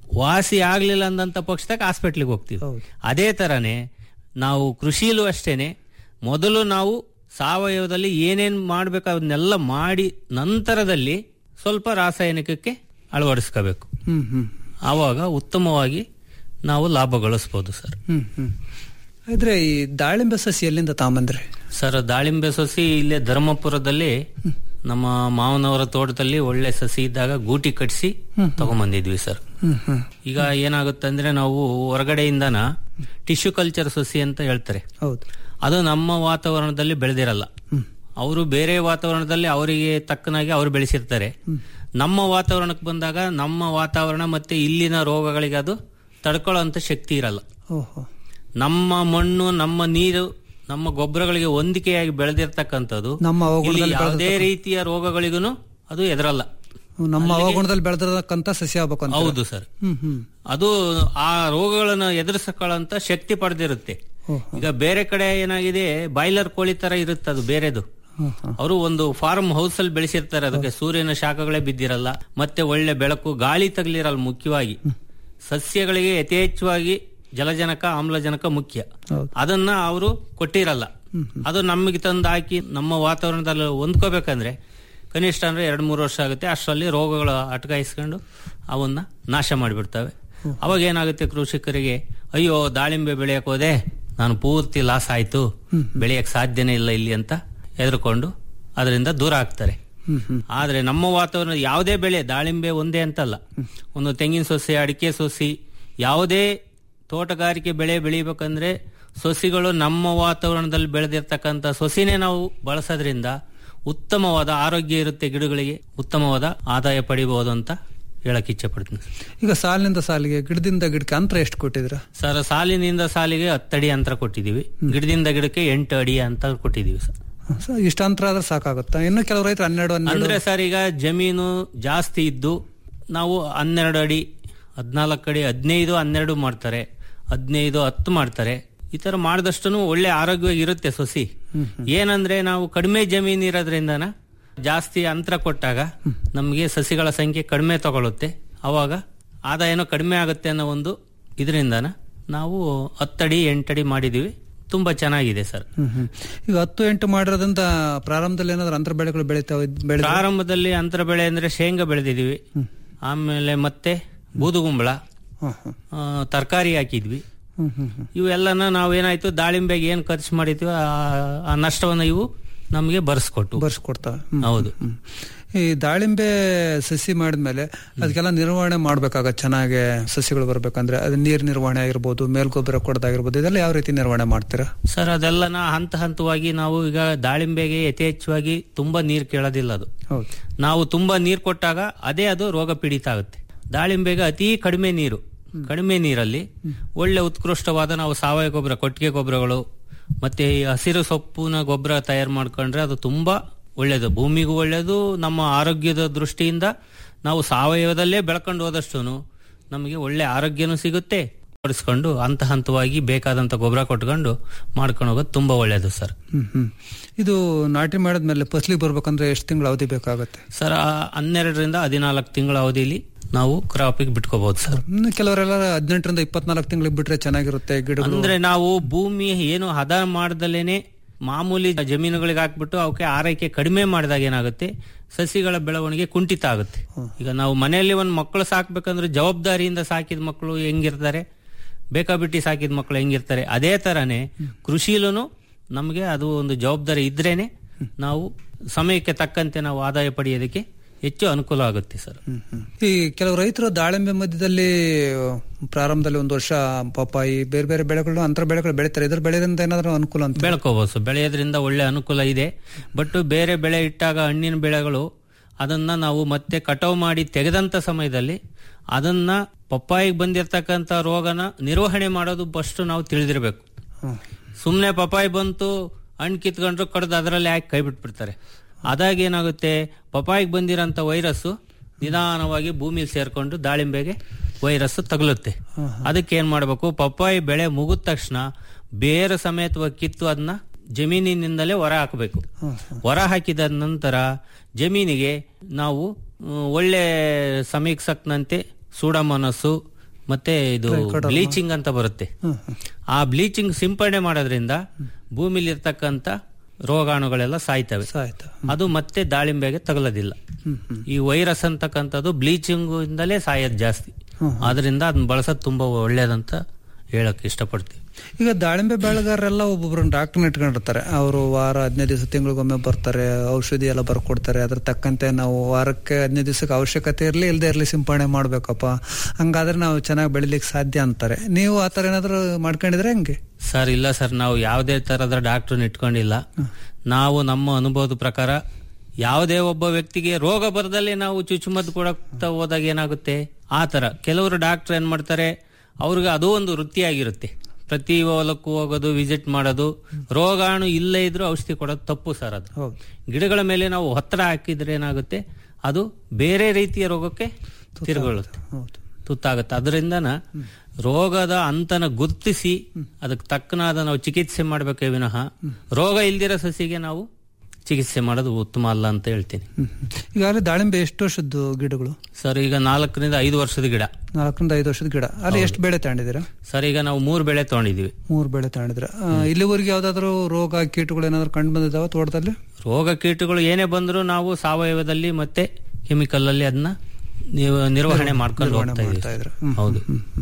ವಾಸಿ ಆಗ್ಲಿಲ್ಲ ಅಂದಂತ ಪಕ್ಷದಾಗ ಹಾಸ್ಪಿಟ್ಲಿಗೆ ಹೋಗ್ತೀವಿ ಅದೇ ತರನೇ ನಾವು ಕೃಷಿಲೂ ಅಷ್ಟೇನೆ ಮೊದಲು ನಾವು ಸಾವಯವದಲ್ಲಿ ಏನೇನ್ ಮಾಡ್ಬೇಕು ಅದನ್ನೆಲ್ಲ ಮಾಡಿ ನಂತರದಲ್ಲಿ ಸ್ವಲ್ಪ ರಾಸಾಯನಿಕಕ್ಕೆ ಅಳವಡಿಸ್ಕೋಬೇಕು ಹ್ಮ್ ಹ್ಮ್ ಆವಾಗ ಉತ್ತಮವಾಗಿ ನಾವು ಲಾಭ ಗಳಿಸ್ಬೋದು ಸರ್ ಹ್ಮ್ ಹ್ಮ್ ಇದ್ರೆ ಈ ದಾಳಿಂಬೆ ಸಸಿ ಎಲ್ಲಿಂದ ತಾಂಬಂದ್ರಿ ಸರ್ ದಾಳಿಂಬೆ ಸಸಿ ಇಲ್ಲೇ ಧರ್ಮಪುರದಲ್ಲಿ ನಮ್ಮ ಮಾವನವರ ತೋಟದಲ್ಲಿ ಒಳ್ಳೆ ಸಸಿ ಇದ್ದಾಗ ಗೂಟಿ ಕಟ್ಸಿ ತಗೊಂಬಂದಿದ್ವಿ ಸರ್ ಹ್ಮ್ ಹ್ಮ್ ಈಗ ಏನಾಗುತ್ತೆ ಅಂದ್ರೆ ನಾವು ಹೊರಗಡೆಯಿಂದನ ಟಿಶ್ಯೂ ಕಲ್ಚರ್ ಸಸಿ ಅಂತ ಹೇಳ್ತಾರೆ ಹೌದು ಅದು ನಮ್ಮ ವಾತಾವರಣದಲ್ಲಿ ಬೆಳೆದಿರಲ್ಲ ಅವರು ಬೇರೆ ವಾತಾವರಣದಲ್ಲಿ ಅವರಿಗೆ ತಕ್ಕನಾಗಿ ಅವರು ಬೆಳೆಸಿರ್ತಾರೆ ನಮ್ಮ ವಾತಾವರಣಕ್ಕೆ ಬಂದಾಗ ನಮ್ಮ ವಾತಾವರಣ ಮತ್ತೆ ಇಲ್ಲಿನ ರೋಗಗಳಿಗೆ ಅದು ತಡ್ಕೊಳ್ಳೋಂಥ ಶಕ್ತಿ ಇರಲ್ಲ ಓಹೋ ನಮ್ಮ ಮಣ್ಣು ನಮ್ಮ ನೀರು ನಮ್ಮ ಗೊಬ್ಬರಗಳಿಗೆ ಹೊಂದಿಕೆಯಾಗಿ ಬೆಳೆದಿರ್ತಕ್ಕಂಥದ್ದು ನಮ್ಮ ಇಲ್ಲಿ ಅವಗುಣದಲ್ಲಿ ಯಾವುದೇ ರೀತಿಯ ರೋಗಗಳಿಗೂ ಅದು ಎದುರಲ್ಲ ನಮ್ಮ ಅವಗುಣದಲ್ಲಿ ಬೆಳೆದಿರತಕ್ಕಂತ ಸಸಿ ಆಗ್ಬೇಕು ಅಂತ ಹೌದು ಸರ್ ಹ್ಮ್ ಹ್ಮ್ ಅದು ಆ ರೋಗಗಳನ್ನು ಎದುರಿಸಿಕೊಳ್ಳಂತ ಶಕ್ತಿ ಪಡೆದಿರುತ್ತೆ ಈಗ ಬೇರೆ ಕಡೆ ಏನಾಗಿದೆ ಬಾಯ್ಲರ್ ಕೋಳಿ ತರ ಇರುತ್ತೆ ಅದು ಬೇರೆದು ಹ್ಮ್ ಹ್ಮ್ ಅವರು ಒಂದು ಫಾರ್ಮ್ ಹೌಸ್ ಅಲ್ಲಿ ಬೆಳೆಸಿರ್ತಾರೆ ಅದಕ್ಕೆ ಸೂರ್ಯನ ಶಾಖಗಳೇ ಬಿದ್ದಿರಲ್ಲ ಮತ್ತೆ ಒಳ್ಳೆ ಬೆಳಕು ಗಾಳಿ ತಗಲಿರಲ್ಲ ಮುಖ್ಯವಾಗಿ ಸಸ್ಯಗಳಿಗೆ ಯಥೇಚ್ಛವಾಗಿ ಜಲಜನಕ ಆಮ್ಲಜನಕ ಮುಖ್ಯ ಹೌದು. ಅದನ್ನ ಅವರು ಕೊಟ್ಟಿರಲ್ಲ ಅದು ನಮಗೆ ತಂದು ಹಾಕಿ ನಮ್ಮ ವಾತಾವರಣದಲ್ಲಿ ಹೊಂದ್ಕೋಬೇಕಂದ್ರೆ ಕನಿಷ್ಠ ಅಂದ್ರೆ ಎರಡು ಮೂರು ವರ್ಷ ಆಗುತ್ತೆ ಅಷ್ಟರಲ್ಲಿ ರೋಗಗಳು ಅಟಕಾಯಿಸ್ಕೊಂಡು ಅವನ್ನ ನಾಶ ಮಾಡಿಬಿಡ್ತವೆ ಅವಾಗ ಏನಾಗುತ್ತೆ ಕೃಷಿಕರಿಗೆ ಅಯ್ಯೋ ದಾಳಿಂಬೆ ಬೆಳೆಯಕ್ ಹೋದೆ ನಾನು ಪೂರ್ತಿ ಲಾಸ್ ಆಯ್ತು ಬೆಳೆಯಕ್ ಸಾಧ್ಯನೇ ಇಲ್ಲ ಇಲ್ಲಿ ಅಂತ ಹೆದರ್ಕೊಂಡು ಅದರಿಂದ ದೂರ ಆಗ್ತಾರೆ ಹ್ಮ್ ಹ್ಮ್ ಆದ್ರೆ ನಮ್ಮ ವಾತಾವರಣ ಯಾವುದೇ ಬೆಳೆ ದಾಳಿಂಬೆ ಒಂದೇ ಅಂತಲ್ಲ ಒಂದು ತೆಂಗಿನ ಸೊಸೆ ಅಡಿಕೆ ಸೊಸಿ ಯಾವುದೇ ತೋಟಗಾರಿಕೆ ಬೆಳೆ ಬೆಳಿಬೇಕಂದ್ರೆ ಸೊಸಿಗಳು ನಮ್ಮ ವಾತಾವರಣದಲ್ಲಿ ಬೆಳೆದಿರ್ತಕ್ಕಂಥ ಸೊಸಿನೇ ನಾವು ಬಳಸೋದ್ರಿಂದ ಉತ್ತಮವಾದ ಆರೋಗ್ಯ ಇರುತ್ತೆ ಗಿಡಗಳಿಗೆ ಉತ್ತಮವಾದ ಆದಾಯ ಪಡಿಬಹುದು ಅಂತ ಹೇಳಕ್ ಇಚ್ಛೆ ಪಡ್ತೀನಿ ಈಗ ಸಾಲಿನಿಂದ ಸಾಲಿಗೆ ಗಿಡದಿಂದ ಗಿಡಕ್ಕೆ ಅಂತರ ಎಷ್ಟು ಕೊಟ್ಟಿದ್ರ ಸರ್ ಸಾಲಿನಿಂದ ಸಾಲಿಗೆ ಹತ್ತಡಿ ಅಂತರ ಕೊಟ್ಟಿದೀವಿ ಗಿಡದಿಂದ ಗಿಡಕ್ಕೆ ಎಂಟು ಅಡಿ ಅಂತ ಕೊಟ್ಟಿದೀವಿ ಸರ್ ಇಷ್ಟ ಅಂತರ ಆದ್ರೆ ಸಾಕಾಗುತ್ತಾ ಇನ್ನು ಕೆಲವು ರೈತರು ಹನ್ನೆರಡು ಹನ್ನೆರಡು ಅಂದ್ರೆ ಸರ್ ಈಗ ಜಮೀನು ಜಾಸ್ತಿ ಇದ್ದು ನಾವು ಹನ್ನೆರಡು ಅಡಿ ಹದಿನಾಲ್ಕು ಅಡಿ ಹದಿನೈದು ಹನ್ನೆರಡು ಮಾಡ್ತಾರೆ ಹದಿನೈದು ಹತ್ತು ಮಾಡ್ತಾರೆ ಈ ತರ ಮಾಡಿದಷ್ಟು ಒಳ್ಳೆ ಆರೋಗ್ಯವಾಗಿ ಇರುತ್ತೆ ಸೊಸಿ ಏನಂದ್ರೆ ನಾವು ಕಡಿಮೆ ಜಮೀನು ಇರೋದ್ರಿಂದನ ಜಾಸ್ತಿ ಅಂತರ ಕೊಟ್ಟಾಗ ನಮಗೆ ಸಸಿಗಳ ಸಂಖ್ಯೆ ಕಡಿಮೆ ತಗೊಳುತ್ತೆ ಅವಾಗ ಆದಾಯನೂ ಕಡಿಮೆ ಆಗುತ್ತೆ ಅನ್ನೋ ಒಂದು ಇದರಿಂದನ ನಾವು ಹತ್ತಡಿ ಎಂಟಡಿ ಮಾಡಿದೀವಿ ತುಂಬಾ ಚೆನ್ನಾಗಿದೆ ಸರ್ ಹ್ಮ್ ಹ್ಮ್ ಈಗ ಹತ್ತು ಎಂಟು ಮಾಡಿರೋದ್ರಿಂದ ಪ್ರಾರಂಭದಲ್ಲಿ ಏನಾದ್ರು ಅಂತರ ಬೆಳೆಗಳು ಬೆಳಿತಾವ ಬೆಳೆ ಪ್ರಾರಂಭದಲ್ಲಿ ಅಂತರ ಬೆಳೆ ಅಂದ್ರೆ ಶೇಂಗಾ ಬೆಳೆದಿದೀವಿ ಆಮೇಲೆ ಮತ್ತೆ ಬೂದುಗುಂಬಳ ತರಕಾರಿ ಹಾಕಿದ್ವಿ ಹ್ಮ್ ಹ್ಮ್ ಹ್ಮ್ ಇವೆಲ್ಲನ ನಾವೇನಾಯ್ತು ದಾಳಿಂಬೆಗೆ ಏನ್ ಖರ್ಚು ಮಾಡಿದ್ವಿ ಆ- ಆ ನಷ್ಟವನ್ನ ಇವು ನಮಗೆ ಬರ್ಸ್ಕೊಟ್ಟು ಬರ್ಸ್ಕೊಡ್ತಾವೆ ಹೌದು ಈ ದಾಳಿಂಬೆ ಸಸಿ ಮಾಡಿದ್ಮೇಲೆ ಅದಕ್ಕೆಲ್ಲ ನಿರ್ವಹಣೆ ಮಾಡ್ಬೇಕಾಗತ್ತೆ ಚೆನ್ನಾಗಿ ಸಸಿಗಳು ಬರ್ಬೇಕಂದ್ರೆ ಅದು ನೀರ್ ನಿರ್ವಹಣೆ ಆಗಿರ್ಬೋದು ಮೇಲ್ಗೊಬ್ಬರ ಕೊಡೋದಾಗಿರ್ಬೋದು ಇದೆಲ್ಲ ಯಾವ ರೀತಿ ನಿರ್ವಹಣೆ ಮಾಡ್ತೀರಾ ಸರ್ ಅದೆಲ್ಲನ ಹಂತ ಹಂತವಾಗಿ ನಾವು ಈಗ ದಾಳಿಂಬೆಗೆ ಯಥೇಚ್ಛವಾಗಿ ತುಂಬಾ ನೀರು ಕೇಳೋದಿಲ್ಲ ಅದು ಹೌದು ನಾವು ತುಂಬಾ ನೀರು ಕೊಟ್ಟಾಗ ಅದೇ ಅದು ರೋಗ ಪೀಡಿತ ಆಗುತ್ತೆ ದಾಳಿಂಬೆಗೆ ಅತಿ ಕಡಿಮೆ ನೀರು ಕಡಿಮೆ ನೀರಲ್ಲಿ ಒಳ್ಳೆ ಉತ್ಕೃಷ್ಟವಾದ ನಾವು ಸಾವಯವ ಗೊಬ್ಬರ ಕೊಟ್ಟಿಗೆ ಗೊಬ್ಬರಗಳು ಮತ್ತೆ ಈ ಹಸಿರು ಸೊಪ್ಪಿನ ಗೊಬ್ಬರ ತಯಾರು ಮಾಡ್ಕೊಂಡ್ರೆ ಅದು ತುಂಬಾ ಒಳ್ಳೇದು ಭೂಮಿಗೂ ಒಳ್ಳೇದು ನಮ್ಮ ಆರೋಗ್ಯದ ದೃಷ್ಟಿಯಿಂದ ನಾವು ಸಾವಯವದಲ್ಲೇ ಬೆಳ್ಕೊಂಡು ಹೋದಷ್ಟು ನಮಗೆ ಒಳ್ಳೆ ಆರೋಗ್ಯನೂ ಸಿಗುತ್ತೆ ಪಡಿಸ್ಕೊಂಡು ಹಂತ ಹಂತವಾಗಿ ಬೇಕಾದಂತ ಗೊಬ್ಬರ ಕೊಟ್ಕೊಂಡು ಮಾಡ್ಕೊಂಡು ಹೋಗೋದು ತುಂಬಾ ಒಳ್ಳೇದು ಸರ್ ಹ್ಮ್ ಹ್ಮ್ ಇದು ನಾಟಿ ಮಾಡಿದ್ಮೇಲೆ ಫಸಲಿಗೆ ಬರ್ಬೇಕಂದ್ರೆ ಎಷ್ಟು ತಿಂಗಳು ಅವಧಿ ಬೇಕಾಗತ್ತೆ ಸರ್ ಆ ಹನ್ನೆರಡರಿಂದ ಹದಿನಾಲ್ಕು ತಿಂಗಳ ಅವಧಿಯಲ್ಲಿ ನಾವು ಕ್ರಾಪಿಗೆ ಬಿಟ್ಕೋಬಹುದು ಸರ್ ಇನ್ನು ಕೆಲವರೆಲ್ಲ ಹದಿನೆಂಟರಿಂದ ಇಪ್ಪತ್ನಾಲ್ಕು ತಿಂಗಳಿಗೆ ಬಿಟ್ರೆ ಚೆನ್ನಾಗಿರುತ್ತೆ ಗಿಡಗಳು ಅಂದ್ರೆ ನಾವು ಭೂಮಿ ಏನು ಹದ ಮಾಡ್ದಲೇನೆ ಮಾಮೂಲಿ ಜಮೀನುಗಳಿಗೆ ಹಾಕ್ಬಿಟ್ಟು ಅವಕ್ಕೆ ಆರೈಕೆ ಕಡಿಮೆ ಮಾಡಿದಾಗ ಏನಾಗುತ್ತೆ ಸಸಿಗಳ ಬೆಳವಣಿಗೆ ಕುಂಠಿತ ಆಗುತ್ತೆ ಈಗ ನಾವು ಮನೆಯಲ್ಲಿ ಒಂದು ಮಕ್ಕಳು ಸಾಕ್ಬೇಕಂದ್ರೆ ಜವಾಬ್ದಾರಿಯಿಂದ ಸಾಕಿದ ಮಕ್ಕಳು ಹೆಂಗಿರ್ತಾರೆ ಬೇಕಾಬಿಟ್ಟಿ ಸಾಕಿದ ಮಕ್ಕಳು ಹೆಂಗಿರ್ತಾರೆ ಅದೇ ತರನೇ ಕೃಷಿಲೂ ನಮಗೆ ಅದು ಒಂದು ಜವಾಬ್ದಾರಿ ಇದ್ರೇನೆ ನಾವು ಸಮಯಕ್ಕೆ ತಕ್ಕಂತೆ ನಾವು ಆದಾಯ ಪಡೆಯೋದಕ್ಕೆ ಹೆಚ್ಚು ಅನುಕೂಲ ಆಗುತ್ತೆ ಸರ್ ಈ ಕೆಲವು ರೈತರು ದಾಳಿಂಬೆ ಮಧ್ಯದಲ್ಲಿ ಪ್ರಾರಂಭದಲ್ಲಿ ಒಂದು ವರ್ಷ ಪಪ್ಪಾಯಿ ಬೇರೆ ಬೇರೆ ಬೆಳೆಗಳು ಅಂತರ ಬೆಳೆಗಳು ಬೆಳಿತಾರೆ ಇದ್ರ ಬೆಳೆದಿಂದ ಏನಾದ್ರು ಅನುಕೂಲ ಅಂತ ಬೆಳ್ಕೋಬಹುದು ಸರ್ ಬೆಳೆಯೋದ್ರಿಂದ ಒಳ್ಳೆ ಅನುಕೂಲ ಇದೆ ಬಟ್ ಬೇರೆ ಬೆಳೆ ಇಟ್ಟಾಗ ಹಣ್ಣಿನ ಬೆಳೆಗಳು ಅದನ್ನ ನಾವು ಮತ್ತೆ ಕಟಾವು ಮಾಡಿ ತೆಗೆದಂತ ಸಮಯದಲ್ಲಿ ಅದನ್ನ ಪಪ್ಪಾಯಿಗೆ ಬಂದಿರತಕ್ಕಂತ ರೋಗನ ನಿರ್ವಹಣೆ ಮಾಡೋದು ಫಸ್ಟ್ ನಾವು ತಿಳಿದಿರಬೇಕು ಸುಮ್ಮನೆ ಪಪ್ಪಾಯಿ ಬಂತು ಹಣ್ಣು ಕಿತ್ಕೊಂಡ್ರು ಕಡ್ದು ಅದರಲ್ಲಿ ಹಾಕಿ ಕೈ ಬಿಟ್ಬಿಡ್ತಾರೆ ಅದಾಗ ಏನಾಗುತ್ತೆ ಪಪ್ಪಾಯಿಗೆ ಬಂದಿರೋಂಥ ವೈರಸ್ಸು ನಿಧಾನವಾಗಿ ಭೂಮಿಲಿ ಸೇರ್ಕೊಂಡು ದಾಳಿಂಬೆಗೆ ವೈರಸ್ ತಗಲುತ್ತೆ ಅದಕ್ಕೆ ಏನ್ ಮಾಡಬೇಕು ಪಪ್ಪಾಯಿ ಬೆಳೆ ಮುಗಿದ ತಕ್ಷಣ ಬೇರೆ ಸಮೇತವಾಗಿ ಕಿತ್ತು ಅದನ್ನ ಜಮೀನಿನಿಂದಲೇ ಹೊರ ಹಾಕಬೇಕು ಹೊರ ಹಾಕಿದ ನಂತರ ಜಮೀನಿಗೆ ನಾವು ಮ್, ಒಳ್ಳೆ ಸಮೀಕ್ಷಕ್ನಂತೆ ಸೂಡಮನಸ್ಸು ಮತ್ತೆ ಇದು ಬ್ಲೀಚಿಂಗ್ ಅಂತ ಬರುತ್ತೆ ಆ ಬ್ಲೀಚಿಂಗ್ ಸಿಂಪಡಣೆ ಮಾಡೋದ್ರಿಂದ ಭೂಮಿಲಿ ಇರ್ತಕ್ಕಂಥ ರೋಗಾಣುಗಳೆಲ್ಲ ಸಾಯ್ತವೆ ಆಯ್ತು ಅದು ಮತ್ತೆ ದಾಳಿಂಬೆಗೆ ತಗಲೋದಿಲ್ಲ ಈ ವೈರಸ್ ಅಂತಕ್ಕಂಥದ್ದು ಬ್ಲೀಚಿಂಗ್ ಇಂದಲೇ ಸಾಯೋದು ಜಾಸ್ತಿ ಆದ್ರಿಂದ ಅದನ್ನ ಬಳಸೋದು ತುಂಬಾ ಒಳ್ಳೇದಂತ ಹೇಳಕ್ ಇಷ್ಟಪಡ್ತೀವಿ ಈಗ ದಾಳಿಂಬೆ ಬೆಳೆಗಾರರೆಲ್ಲ ಒಬ್ಬೊಬ್ರನ್ನ ಡಾಕ್ಟರ್ನ ಇಟ್ಕೊಂಡಿರ್ತಾರೆ ಅವರು ವಾರ ಹದಿನೈದು ದಿವಸ ತಿಂಗಳಿಗೊಮ್ಮೆ ಬರ್ತಾರೆ ಔಷಧಿ ಎಲ್ಲ ಬರ್ಕೊಡ್ತಾರೆ ಅದ್ರ ತಕ್ಕಂತೆ ನಾವು ವಾರಕ್ಕೆ ಹದಿನೈದು ದಿವಸಕ್ಕೆ ಅವಶ್ಯಕತೆ ಇರಲಿ ಇಲ್ಲದೆ ಇರಲಿ ಸಿಂಪಡಣೆ ಮಾಡ್ಬೇಕಪ್ಪ ಹಂಗಾದ್ರೆ ನಾವು ಚೆನ್ನಾಗಿ ಬೆಳಿಲಿಕ್ಕೆ ಸಾಧ್ಯ ಅಂತಾರೆ ನೀವು ಆ ಥರ ಏನಾದ್ರು ಮಾಡ್ಕೊಂಡಿದ್ರೆ ಹೆಂಗೆ ಸರ್ ಇಲ್ಲ ಸರ್ ನಾವು ಯಾವುದೇ ತರದ ಡಾಕ್ಟರ್ ಇಟ್ಕೊಂಡಿಲ್ಲ ನಾವು ನಮ್ಮ ಅನುಭವದ ಪ್ರಕಾರ ಯಾವುದೇ ಒಬ್ಬ ವ್ಯಕ್ತಿಗೆ ರೋಗ ಬರದಲ್ಲಿ ನಾವು ಚುಚ್ಚುಮದ್ದು ಕೊಡಕ್ತಾ ಹೋದಾಗ ಏನಾಗುತ್ತೆ ಆ ತರ ಕೆಲವರು ಡಾಕ್ಟರ್ ಏನ್ ಮಾಡ್ತಾರೆ ಅವ್ರಿಗೆ ಅದು ಒಂದು ವೃತ್ತಿಯಾಗಿರುತ್ತೆ ಪ್ರತಿ ಹೊಲಕ್ಕೂ ಹೋಗೋದು ವಿಸಿಟ್ ಮಾಡೋದು ರೋಗಾಣು ಇಲ್ಲೇ ಇದ್ರೂ ಔಷಧಿ ಕೊಡೋದು ತಪ್ಪು ಸರ್ ಅದು ಹೌದು ಗಿಡಗಳ ಮೇಲೆ ನಾವು ಒತ್ತಡ ಹಾಕಿದ್ರೆ ಏನಾಗುತ್ತೆ ಅದು ಬೇರೆ ರೀತಿಯ ರೋಗಕ್ಕೆ ತಿರುಗೊಳ್ಳುತ್ತೆ ಹೌದು ತುತ್ತಾಗುತ್ತೆ ಅದರಿಂದನ ರೋಗದ ಅಂತನ ಗುರುತಿಸಿ ಅದಕ್ಕೆ ತಕ್ಕನಾದ ನಾವು ಚಿಕಿತ್ಸೆ ಮಾಡಬೇಕೇ ವಿನಃ ರೋಗ ಇಲ್ದಿರೋ ಸಸಿಗೆ ನಾವು ಚಿಕಿತ್ಸೆ ಮಾಡೋದು ಉತ್ತಮ ಅಲ್ಲ ಅಂತ ಹೇಳ್ತೀನಿ ಹ್ಮ್ ಹ್ಮ್. ಈಗಾಗಲೇ ದಾಳಿಂಬೆ ಎಷ್ಟು ವರ್ಷದ್ದು ಗಿಡಗಳು ಸರ್ ಈಗ ನಾಲ್ಕರಿಂದ ಐದು ವರ್ಷದ ಗಿಡ ನಾಲ್ಕರಿಂದ ಐದು ವರ್ಷದ ಗಿಡ ಅಲ್ಲಿ ಎಷ್ಟು ಬೆಳೆ ತಗೊಂಡಿದ್ದೀರಾ ಸರ್ ಈಗ ನಾವು ಮೂರು ಬೆಳೆ ತಗೊಂಡಿದೀವಿ ಮೂರು ಬೆಳೆ ತಗೊಂಡಿದ್ರ ಇಲ್ಲಿವರೆಗೆ ಯಾವ್ದಾದ್ರು ರೋಗ ಕೀಟಗಳು ಏನಾದ್ರು ಕಂಡು ಬಂದಿದಾವ ತೋಟದಲ್ಲಿ ರೋಗ ಕೀಟಗಳು ಏನೇ ಬಂದರೂ ನಾವು ಸಾವಯವದಲ್ಲಿ ಮತ್ತೆ ಕೆಮಿಕಲ್ ಅಲ್ಲಿ ಅದನ್ನ ನೀವು- ನಿರ್ವಹಣೆ ಮಾಡ್ಕೊಂಡು ಹೋಗ್ತಾ ಮಾಡ್ತಾ ಇದೀವಿ ಇದ್ರ ಹ್ಮ್ ಹೌದು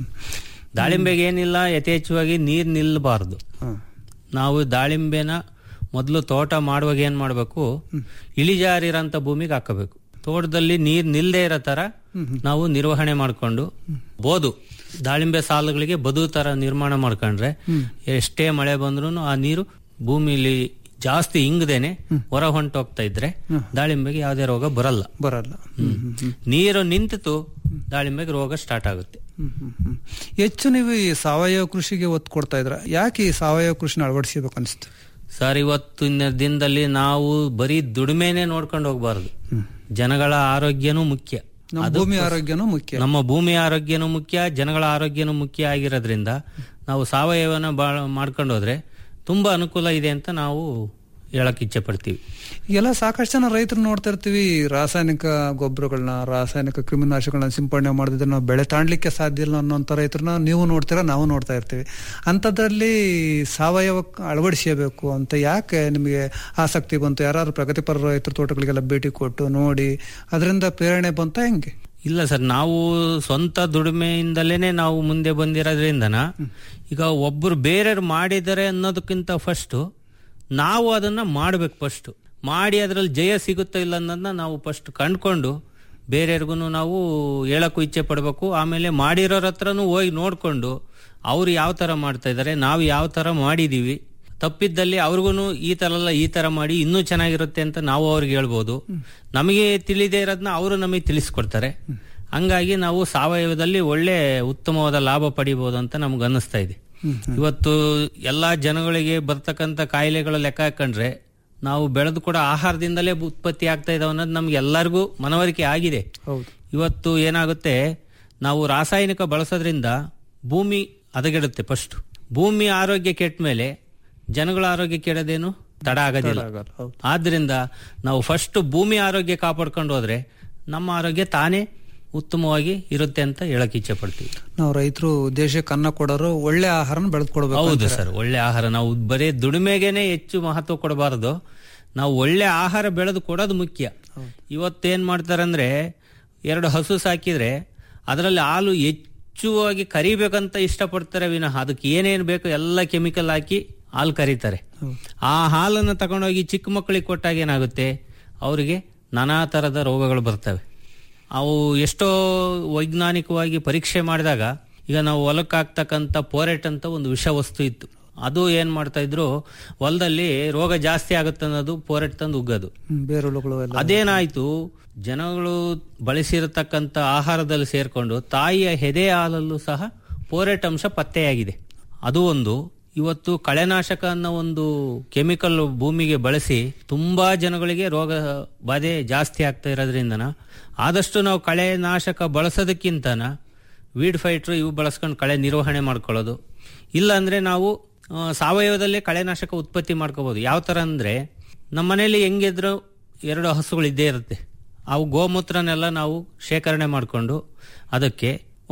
ದಾಳಿಂಬೆಗೆ ಏನಿಲ್ಲ ಯಥೇಚ್ಛವಾಗಿ ನೀರ್ ನಿಲ್ಲಬಾರದು ಹ್ಮ್. ನಾವು ದಾಳಿಂಬೆನ ಮೊದಲು ತೋಟ ಮಾಡುವಾಗ ಏನ್ ಮಾಡಬೇಕು ಇಳಿಜಾರಿರಂತ ಭೂಮಿಗೆ ಹಾಕಬೇಕು ತೋಟದಲ್ಲಿ ನೀರ್ ನಿಲ್ದೇ ಇರೋ ತರ ನಾವು ನಿರ್ವಹಣೆ ಮಾಡ್ಕೊಂಡು ಬೋದು ದಾಳಿಂಬೆ ಸಾಲುಗಳಿಗೆ ಬದು ತರ ನಿರ್ಮಾಣ ಮಾಡ್ಕೊಂಡ್ರೆ ಎಷ್ಟೇ ಮಳೆ ಬಂದ್ರೂ ಆ ನೀರು ಭೂಮಿಲಿ ಜಾಸ್ತಿ ಇಂಗದೇನೆ ಹೊರ ಹೊಂಟೋಗ್ತಾ ಇದ್ರೆ ದಾಳಿಂಬೆಗೆ ಯಾವುದೇ ರೋಗ ಬರಲ್ಲ ಬರಲ್ಲ ಹ್ಮ್. ನೀರು ನಿಂತಿತು ದಾಳಿಂಬೆಗೆ ರೋಗ ಸ್ಟಾರ್ಟ್ ಆಗುತ್ತೆ ಹ್ಮ್, ಹ್ಮ್, ಹ್ಮ್. ಹೆಚ್ಚು ನೀವು ಈ ಸಾವಯವ ಕೃಷಿಗೆ ಒತ್ತು ಕೊಡ್ತಾ ಇದ್ರ ಯಾಕೆ ಈ ಸಾವಯವ ಕೃಷಿನ ಅಳವಡಿಸಬೇಕು ಅನಿಸ್ತು ಸರ್ ಇವತ್ತಿನ ದಿನದಲ್ಲಿ ನಾವು ಬರೀ ದುಡಿಮೆನೆ ನೋಡ್ಕೊಂಡು ಹೋಗ್ಬಾರ್ದು ಜನಗಳ ಆರೋಗ್ಯನೂ ಮುಖ್ಯ ನಮ್ಮ ಅದು ಭೂಮಿ ಆರೋಗ್ಯನೂ ಮುಖ್ಯ ನಮ್ಮ ಭೂಮಿ ಆರೋಗ್ಯನೂ ಮುಖ್ಯ ಜನಗಳ ಆರೋಗ್ಯನೂ ಮುಖ್ಯ ಆಗಿರೋದ್ರಿಂದ ನಾವು ಸಾವಯವನ ಬಾಳ ಮಾಡ್ಕೊಂಡು ಹೋದ್ರೆ ತುಂಬಾ ಅನುಕೂಲ ಇದೆ ಅಂತ ನಾವು ಹೇಳಕ್ ಇಚ್ಛೆ ಪಡ್ತೀವಿ ಈಗೆಲ್ಲ ಸಾಕಷ್ಟು ಜನ ರೈತರು ನೋಡ್ತಾ ಇರ್ತೀವಿ ರಾಸಾಯನಿಕ ಗೊಬ್ಬರಗಳನ್ನ ರಾಸಾಯನಿಕ ಕ್ರಿಮಿನಾಶಗಳನ್ನ ಸಿಂಪಡಣೆ ಮಾಡಿದ್ರೆ ನಾವು ಬೆಳೆ ತಾಣ್ಲಿಕ್ಕೆ ಸಾಧ್ಯ ಇಲ್ಲ ಅನ್ನೋಂಥ ರೈತರನ್ನ ನೀವು ನೋಡ್ತೀರಾ ನಾವು ನೋಡ್ತಾ ಇರ್ತೀವಿ ಅಂಥದ್ರಲ್ಲಿ ಸಾವಯವ ಅಳವಡಿಸಬೇಕು ಅಂತ ಯಾಕೆ ನಿಮಗೆ ಆಸಕ್ತಿ ಬಂತು ಯಾರು ಪ್ರಗತಿಪರ ರೈತರ ತೋಟಗಳಿಗೆಲ್ಲ ಭೇಟಿ ಕೊಟ್ಟು ನೋಡಿ ಅದರಿಂದ ಪ್ರೇರಣೆ ಬಂತ ಹೆಂಗೆ ಇಲ್ಲ ಸರ್ ನಾವು ಸ್ವಂತ ದುಡಿಮೆಯಿಂದಲೇನೆ ನಾವು ಮುಂದೆ ಬಂದಿರೋದ್ರಿಂದನ ಈಗ ಒಬ್ಬರು ಬೇರೆಯವ್ರು ಮಾಡಿದ್ದಾರೆ ಅನ್ನೋದಕ್ಕಿಂತ ಫಸ್ಟ್ ನಾವು ಅದನ್ನ ಮಾಡ್ಬೇಕು ಫಸ್ಟ್ ಮಾಡಿ ಅದರಲ್ಲಿ ಜಯ ಸಿಗುತ್ತೋ ಇಲ್ಲ ಅನ್ನೋದನ್ನ ನಾವು ಫಸ್ಟ್ ಕಂಡ್ಕೊಂಡು ಬೇರೆಯವ್ರಿಗೂ ನಾವು ಹೇಳಕ್ಕೂ ಇಚ್ಛೆ ಪಡಬೇಕು ಆಮೇಲೆ ಮಾಡಿರೋರ ಹತ್ರನೂ ಹೋಗಿ ನೋಡ್ಕೊಂಡು ಅವ್ರು ಯಾವ ತರ ಮಾಡ್ತಾ ಇದ್ದಾರೆ ನಾವು ಯಾವ ತರ ಮಾಡಿದೀವಿ ತಪ್ಪಿದ್ದಲ್ಲಿ ಅವ್ರಿಗೂ ಈ ತರ ಎಲ್ಲ ಈ ತರ ಮಾಡಿ ಇನ್ನೂ ಚೆನ್ನಾಗಿರುತ್ತೆ ಅಂತ ನಾವು ಅವ್ರಿಗೆ ಹೇಳ್ಬೋದು ನಮಗೆ ತಿಳಿದೇ ಇರೋದನ್ನ ಅವರು ನಮಗೆ ತಿಳಿಸ್ಕೊಡ್ತಾರೆ ಹಂಗಾಗಿ ನಾವು ಸಾವಯವದಲ್ಲಿ ಒಳ್ಳೆ ಉತ್ತಮವಾದ ಲಾಭ ಪಡಿಬಹುದು ಅಂತ ನಮ್ಗೆ ಅನ್ನಿಸ್ತಾ ಇದೆ ಇವತ್ತು ಎಲ್ಲಾ ಜನಗಳಿಗೆ ಬರ್ತಕ್ಕಂಥ ಕಾಯಿಲೆಗಳ ಲೆಕ್ಕ ಹಾಕೊಂಡ್ರೆ ನಾವು ಬೆಳೆದು ಕೂಡ ಆಹಾರದಿಂದಲೇ ಉತ್ಪತ್ತಿ ಆಗ್ತಾ ಇದಾವೆ ಅನ್ನೋದು ನಮ್ಗೆ ಎಲ್ಲರಿಗೂ ಮನವರಿಕೆ ಆಗಿದೆ ಹೌದು ಇವತ್ತು ಏನಾಗುತ್ತೆ ನಾವು ರಾಸಾಯನಿಕ ಬಳಸೋದ್ರಿಂದ ಭೂಮಿ ಹದಗೆಡುತ್ತೆ ಫಸ್ಟ್ ಭೂಮಿ ಆರೋಗ್ಯ ಕೆಟ್ಟ ಮೇಲೆ ಜನಗಳ ಆರೋಗ್ಯ ಕೆಡೋದೇನು ತಡ ಆಗೋದಿಲ್ಲ ಆಗಲ್ಲ, ಹೌದು. ಆದ್ರಿಂದ ನಾವು ಫಸ್ಟ್ ಭೂಮಿ ಆರೋಗ್ಯ ಕಾಪಾಡ್ಕೊಂಡು ಹೋದ್ರೆ ನಮ್ಮ ಆರೋಗ್ಯ ತಾನೇ ಉತ್ತಮವಾಗಿ ಇರುತ್ತೆ ಅಂತ ಹೇಳಕ್ ಇಚ್ಛೆ ಪಡ್ತೀವಿ ನಾವು ರೈತರು ದೇಶಕ್ಕೆ ಅನ್ನ ಕೊಡೋರು ಒಳ್ಳೆ ಆಹಾರನ ಬೆಳೆದುಕೊಡ್ಬೇಕು ಹೌದು ಸರ್ ಒಳ್ಳೆ ಆಹಾರ ನಾವು ಬರೀ ದುಡಿಮೆಗೆನೆ ಹೆಚ್ಚು ಮಹತ್ವ ಕೊಡಬಾರದು ನಾವು ಒಳ್ಳೆ ಆಹಾರ ಬೆಳೆದು ಕೊಡೋದು ಮುಖ್ಯ ಇವತ್ತೇನ್ ಮಾಡ್ತಾರಂದ್ರೆ ಎರಡು ಹಸು ಸಾಕಿದ್ರೆ ಅದರಲ್ಲಿ ಹಾಲು ಹೆಚ್ಚುವಾಗಿ ಕರಿಬೇಕಂತ ಇಷ್ಟಪಡ್ತಾರೆ ವಿನಃ ಅದಕ್ಕೆ ಏನೇನು ಬೇಕು ಎಲ್ಲ ಕೆಮಿಕಲ್ ಹಾಕಿ ಹಾಲು ಕರೀತಾರೆ ಆ ಹಾಲನ್ನು ತಗೊಂಡೋಗಿ ಚಿಕ್ಕ ಮಕ್ಕಳಿಗೆ ಕೊಟ್ಟಾಗ ಏನಾಗುತ್ತೆ ಅವರಿಗೆ ನಾನಾ ತರದ ರೋಗಗಳು ಬರ್ತವೆ ಅವು ಎಷ್ಟೋ ವೈಜ್ಞಾನಿಕವಾಗಿ ಪರೀಕ್ಷೆ ಮಾಡಿದಾಗ ಈಗ ನಾವು ಹೊಲಕ್ಕೆ ಹಾಕ್ತಕ್ಕಂಥ ಪೋರೆಟ್ ಅಂತ ಒಂದು ವಿಷ ವಸ್ತು ಇತ್ತು ಅದು ಏನ್ ಮಾಡ್ತಾ ಇದ್ರು ಹೊಲದಲ್ಲಿ ರೋಗ ಜಾಸ್ತಿ ಆಗುತ್ತೆ ಅನ್ನೋದು ಪೋರೆಟ್ ತಂದು ಉಗ್ಗೋದು ಹ್ಮ್, ಬೇರುಳುಗಳು ಎಲ್ಲ ಅದೇನಾಯ್ತು ಜನಗಳು ಬಳಸಿರತಕ್ಕಂಥ ಆಹಾರದಲ್ಲಿ ಸೇರ್ಕೊಂಡು ತಾಯಿಯ ಹೆದೆ ಹಾಲಲ್ಲೂ ಸಹ ಪೋರೆಟ್ ಅಂಶ ಪತ್ತೆಯಾಗಿದೆ ಅದು ಒಂದು ಇವತ್ತು ಕಳೆನಾಶಕ ಅನ್ನೋ ಒಂದು ಕೆಮಿಕಲ್ ಭೂಮಿಗೆ ಬಳಸಿ ತುಂಬಾ ಜನಗಳಿಗೆ ರೋಗ ಬಾಧೆ ಜಾಸ್ತಿ ಆಗ್ತಾ ಇರೋದ್ರಿಂದನ ಆದಷ್ಟು ನಾವು ಕಳೆನಾಶಕ ಬಳಸೋದಕ್ಕಿಂತನ ವೀಡ್ ಫೈಟ್ರು ಇವು ಬಳಸ್ಕೊಂಡು ಕಳೆ ನಿರ್ವಹಣೆ ಮಾಡ್ಕೊಳ್ಳೋದು ಇಲ್ಲ ಅಂದ್ರೆ ನಾವು ಆ, ಸಾವಯವದಲ್ಲೇ ಕಳೆನಾಶಕ ಉತ್ಪತ್ತಿ ಮಾಡ್ಕೋಬಹುದು ಯಾವ ತರ ಅಂದ್ರೆ ನಮ್ಮ ಮನೇಲಿ ಹೆಂಗಿದ್ರು ಎರಡು ಹಸುಗಳು ಇದ್ದೇ ಇರುತ್ತೆ ಅವು ಗೋಮೂತ್ರನೆಲ್ಲ ನಾವು ಶೇಖರಣೆ ಮಾಡಿಕೊಂಡು ಅದಕ್ಕೆ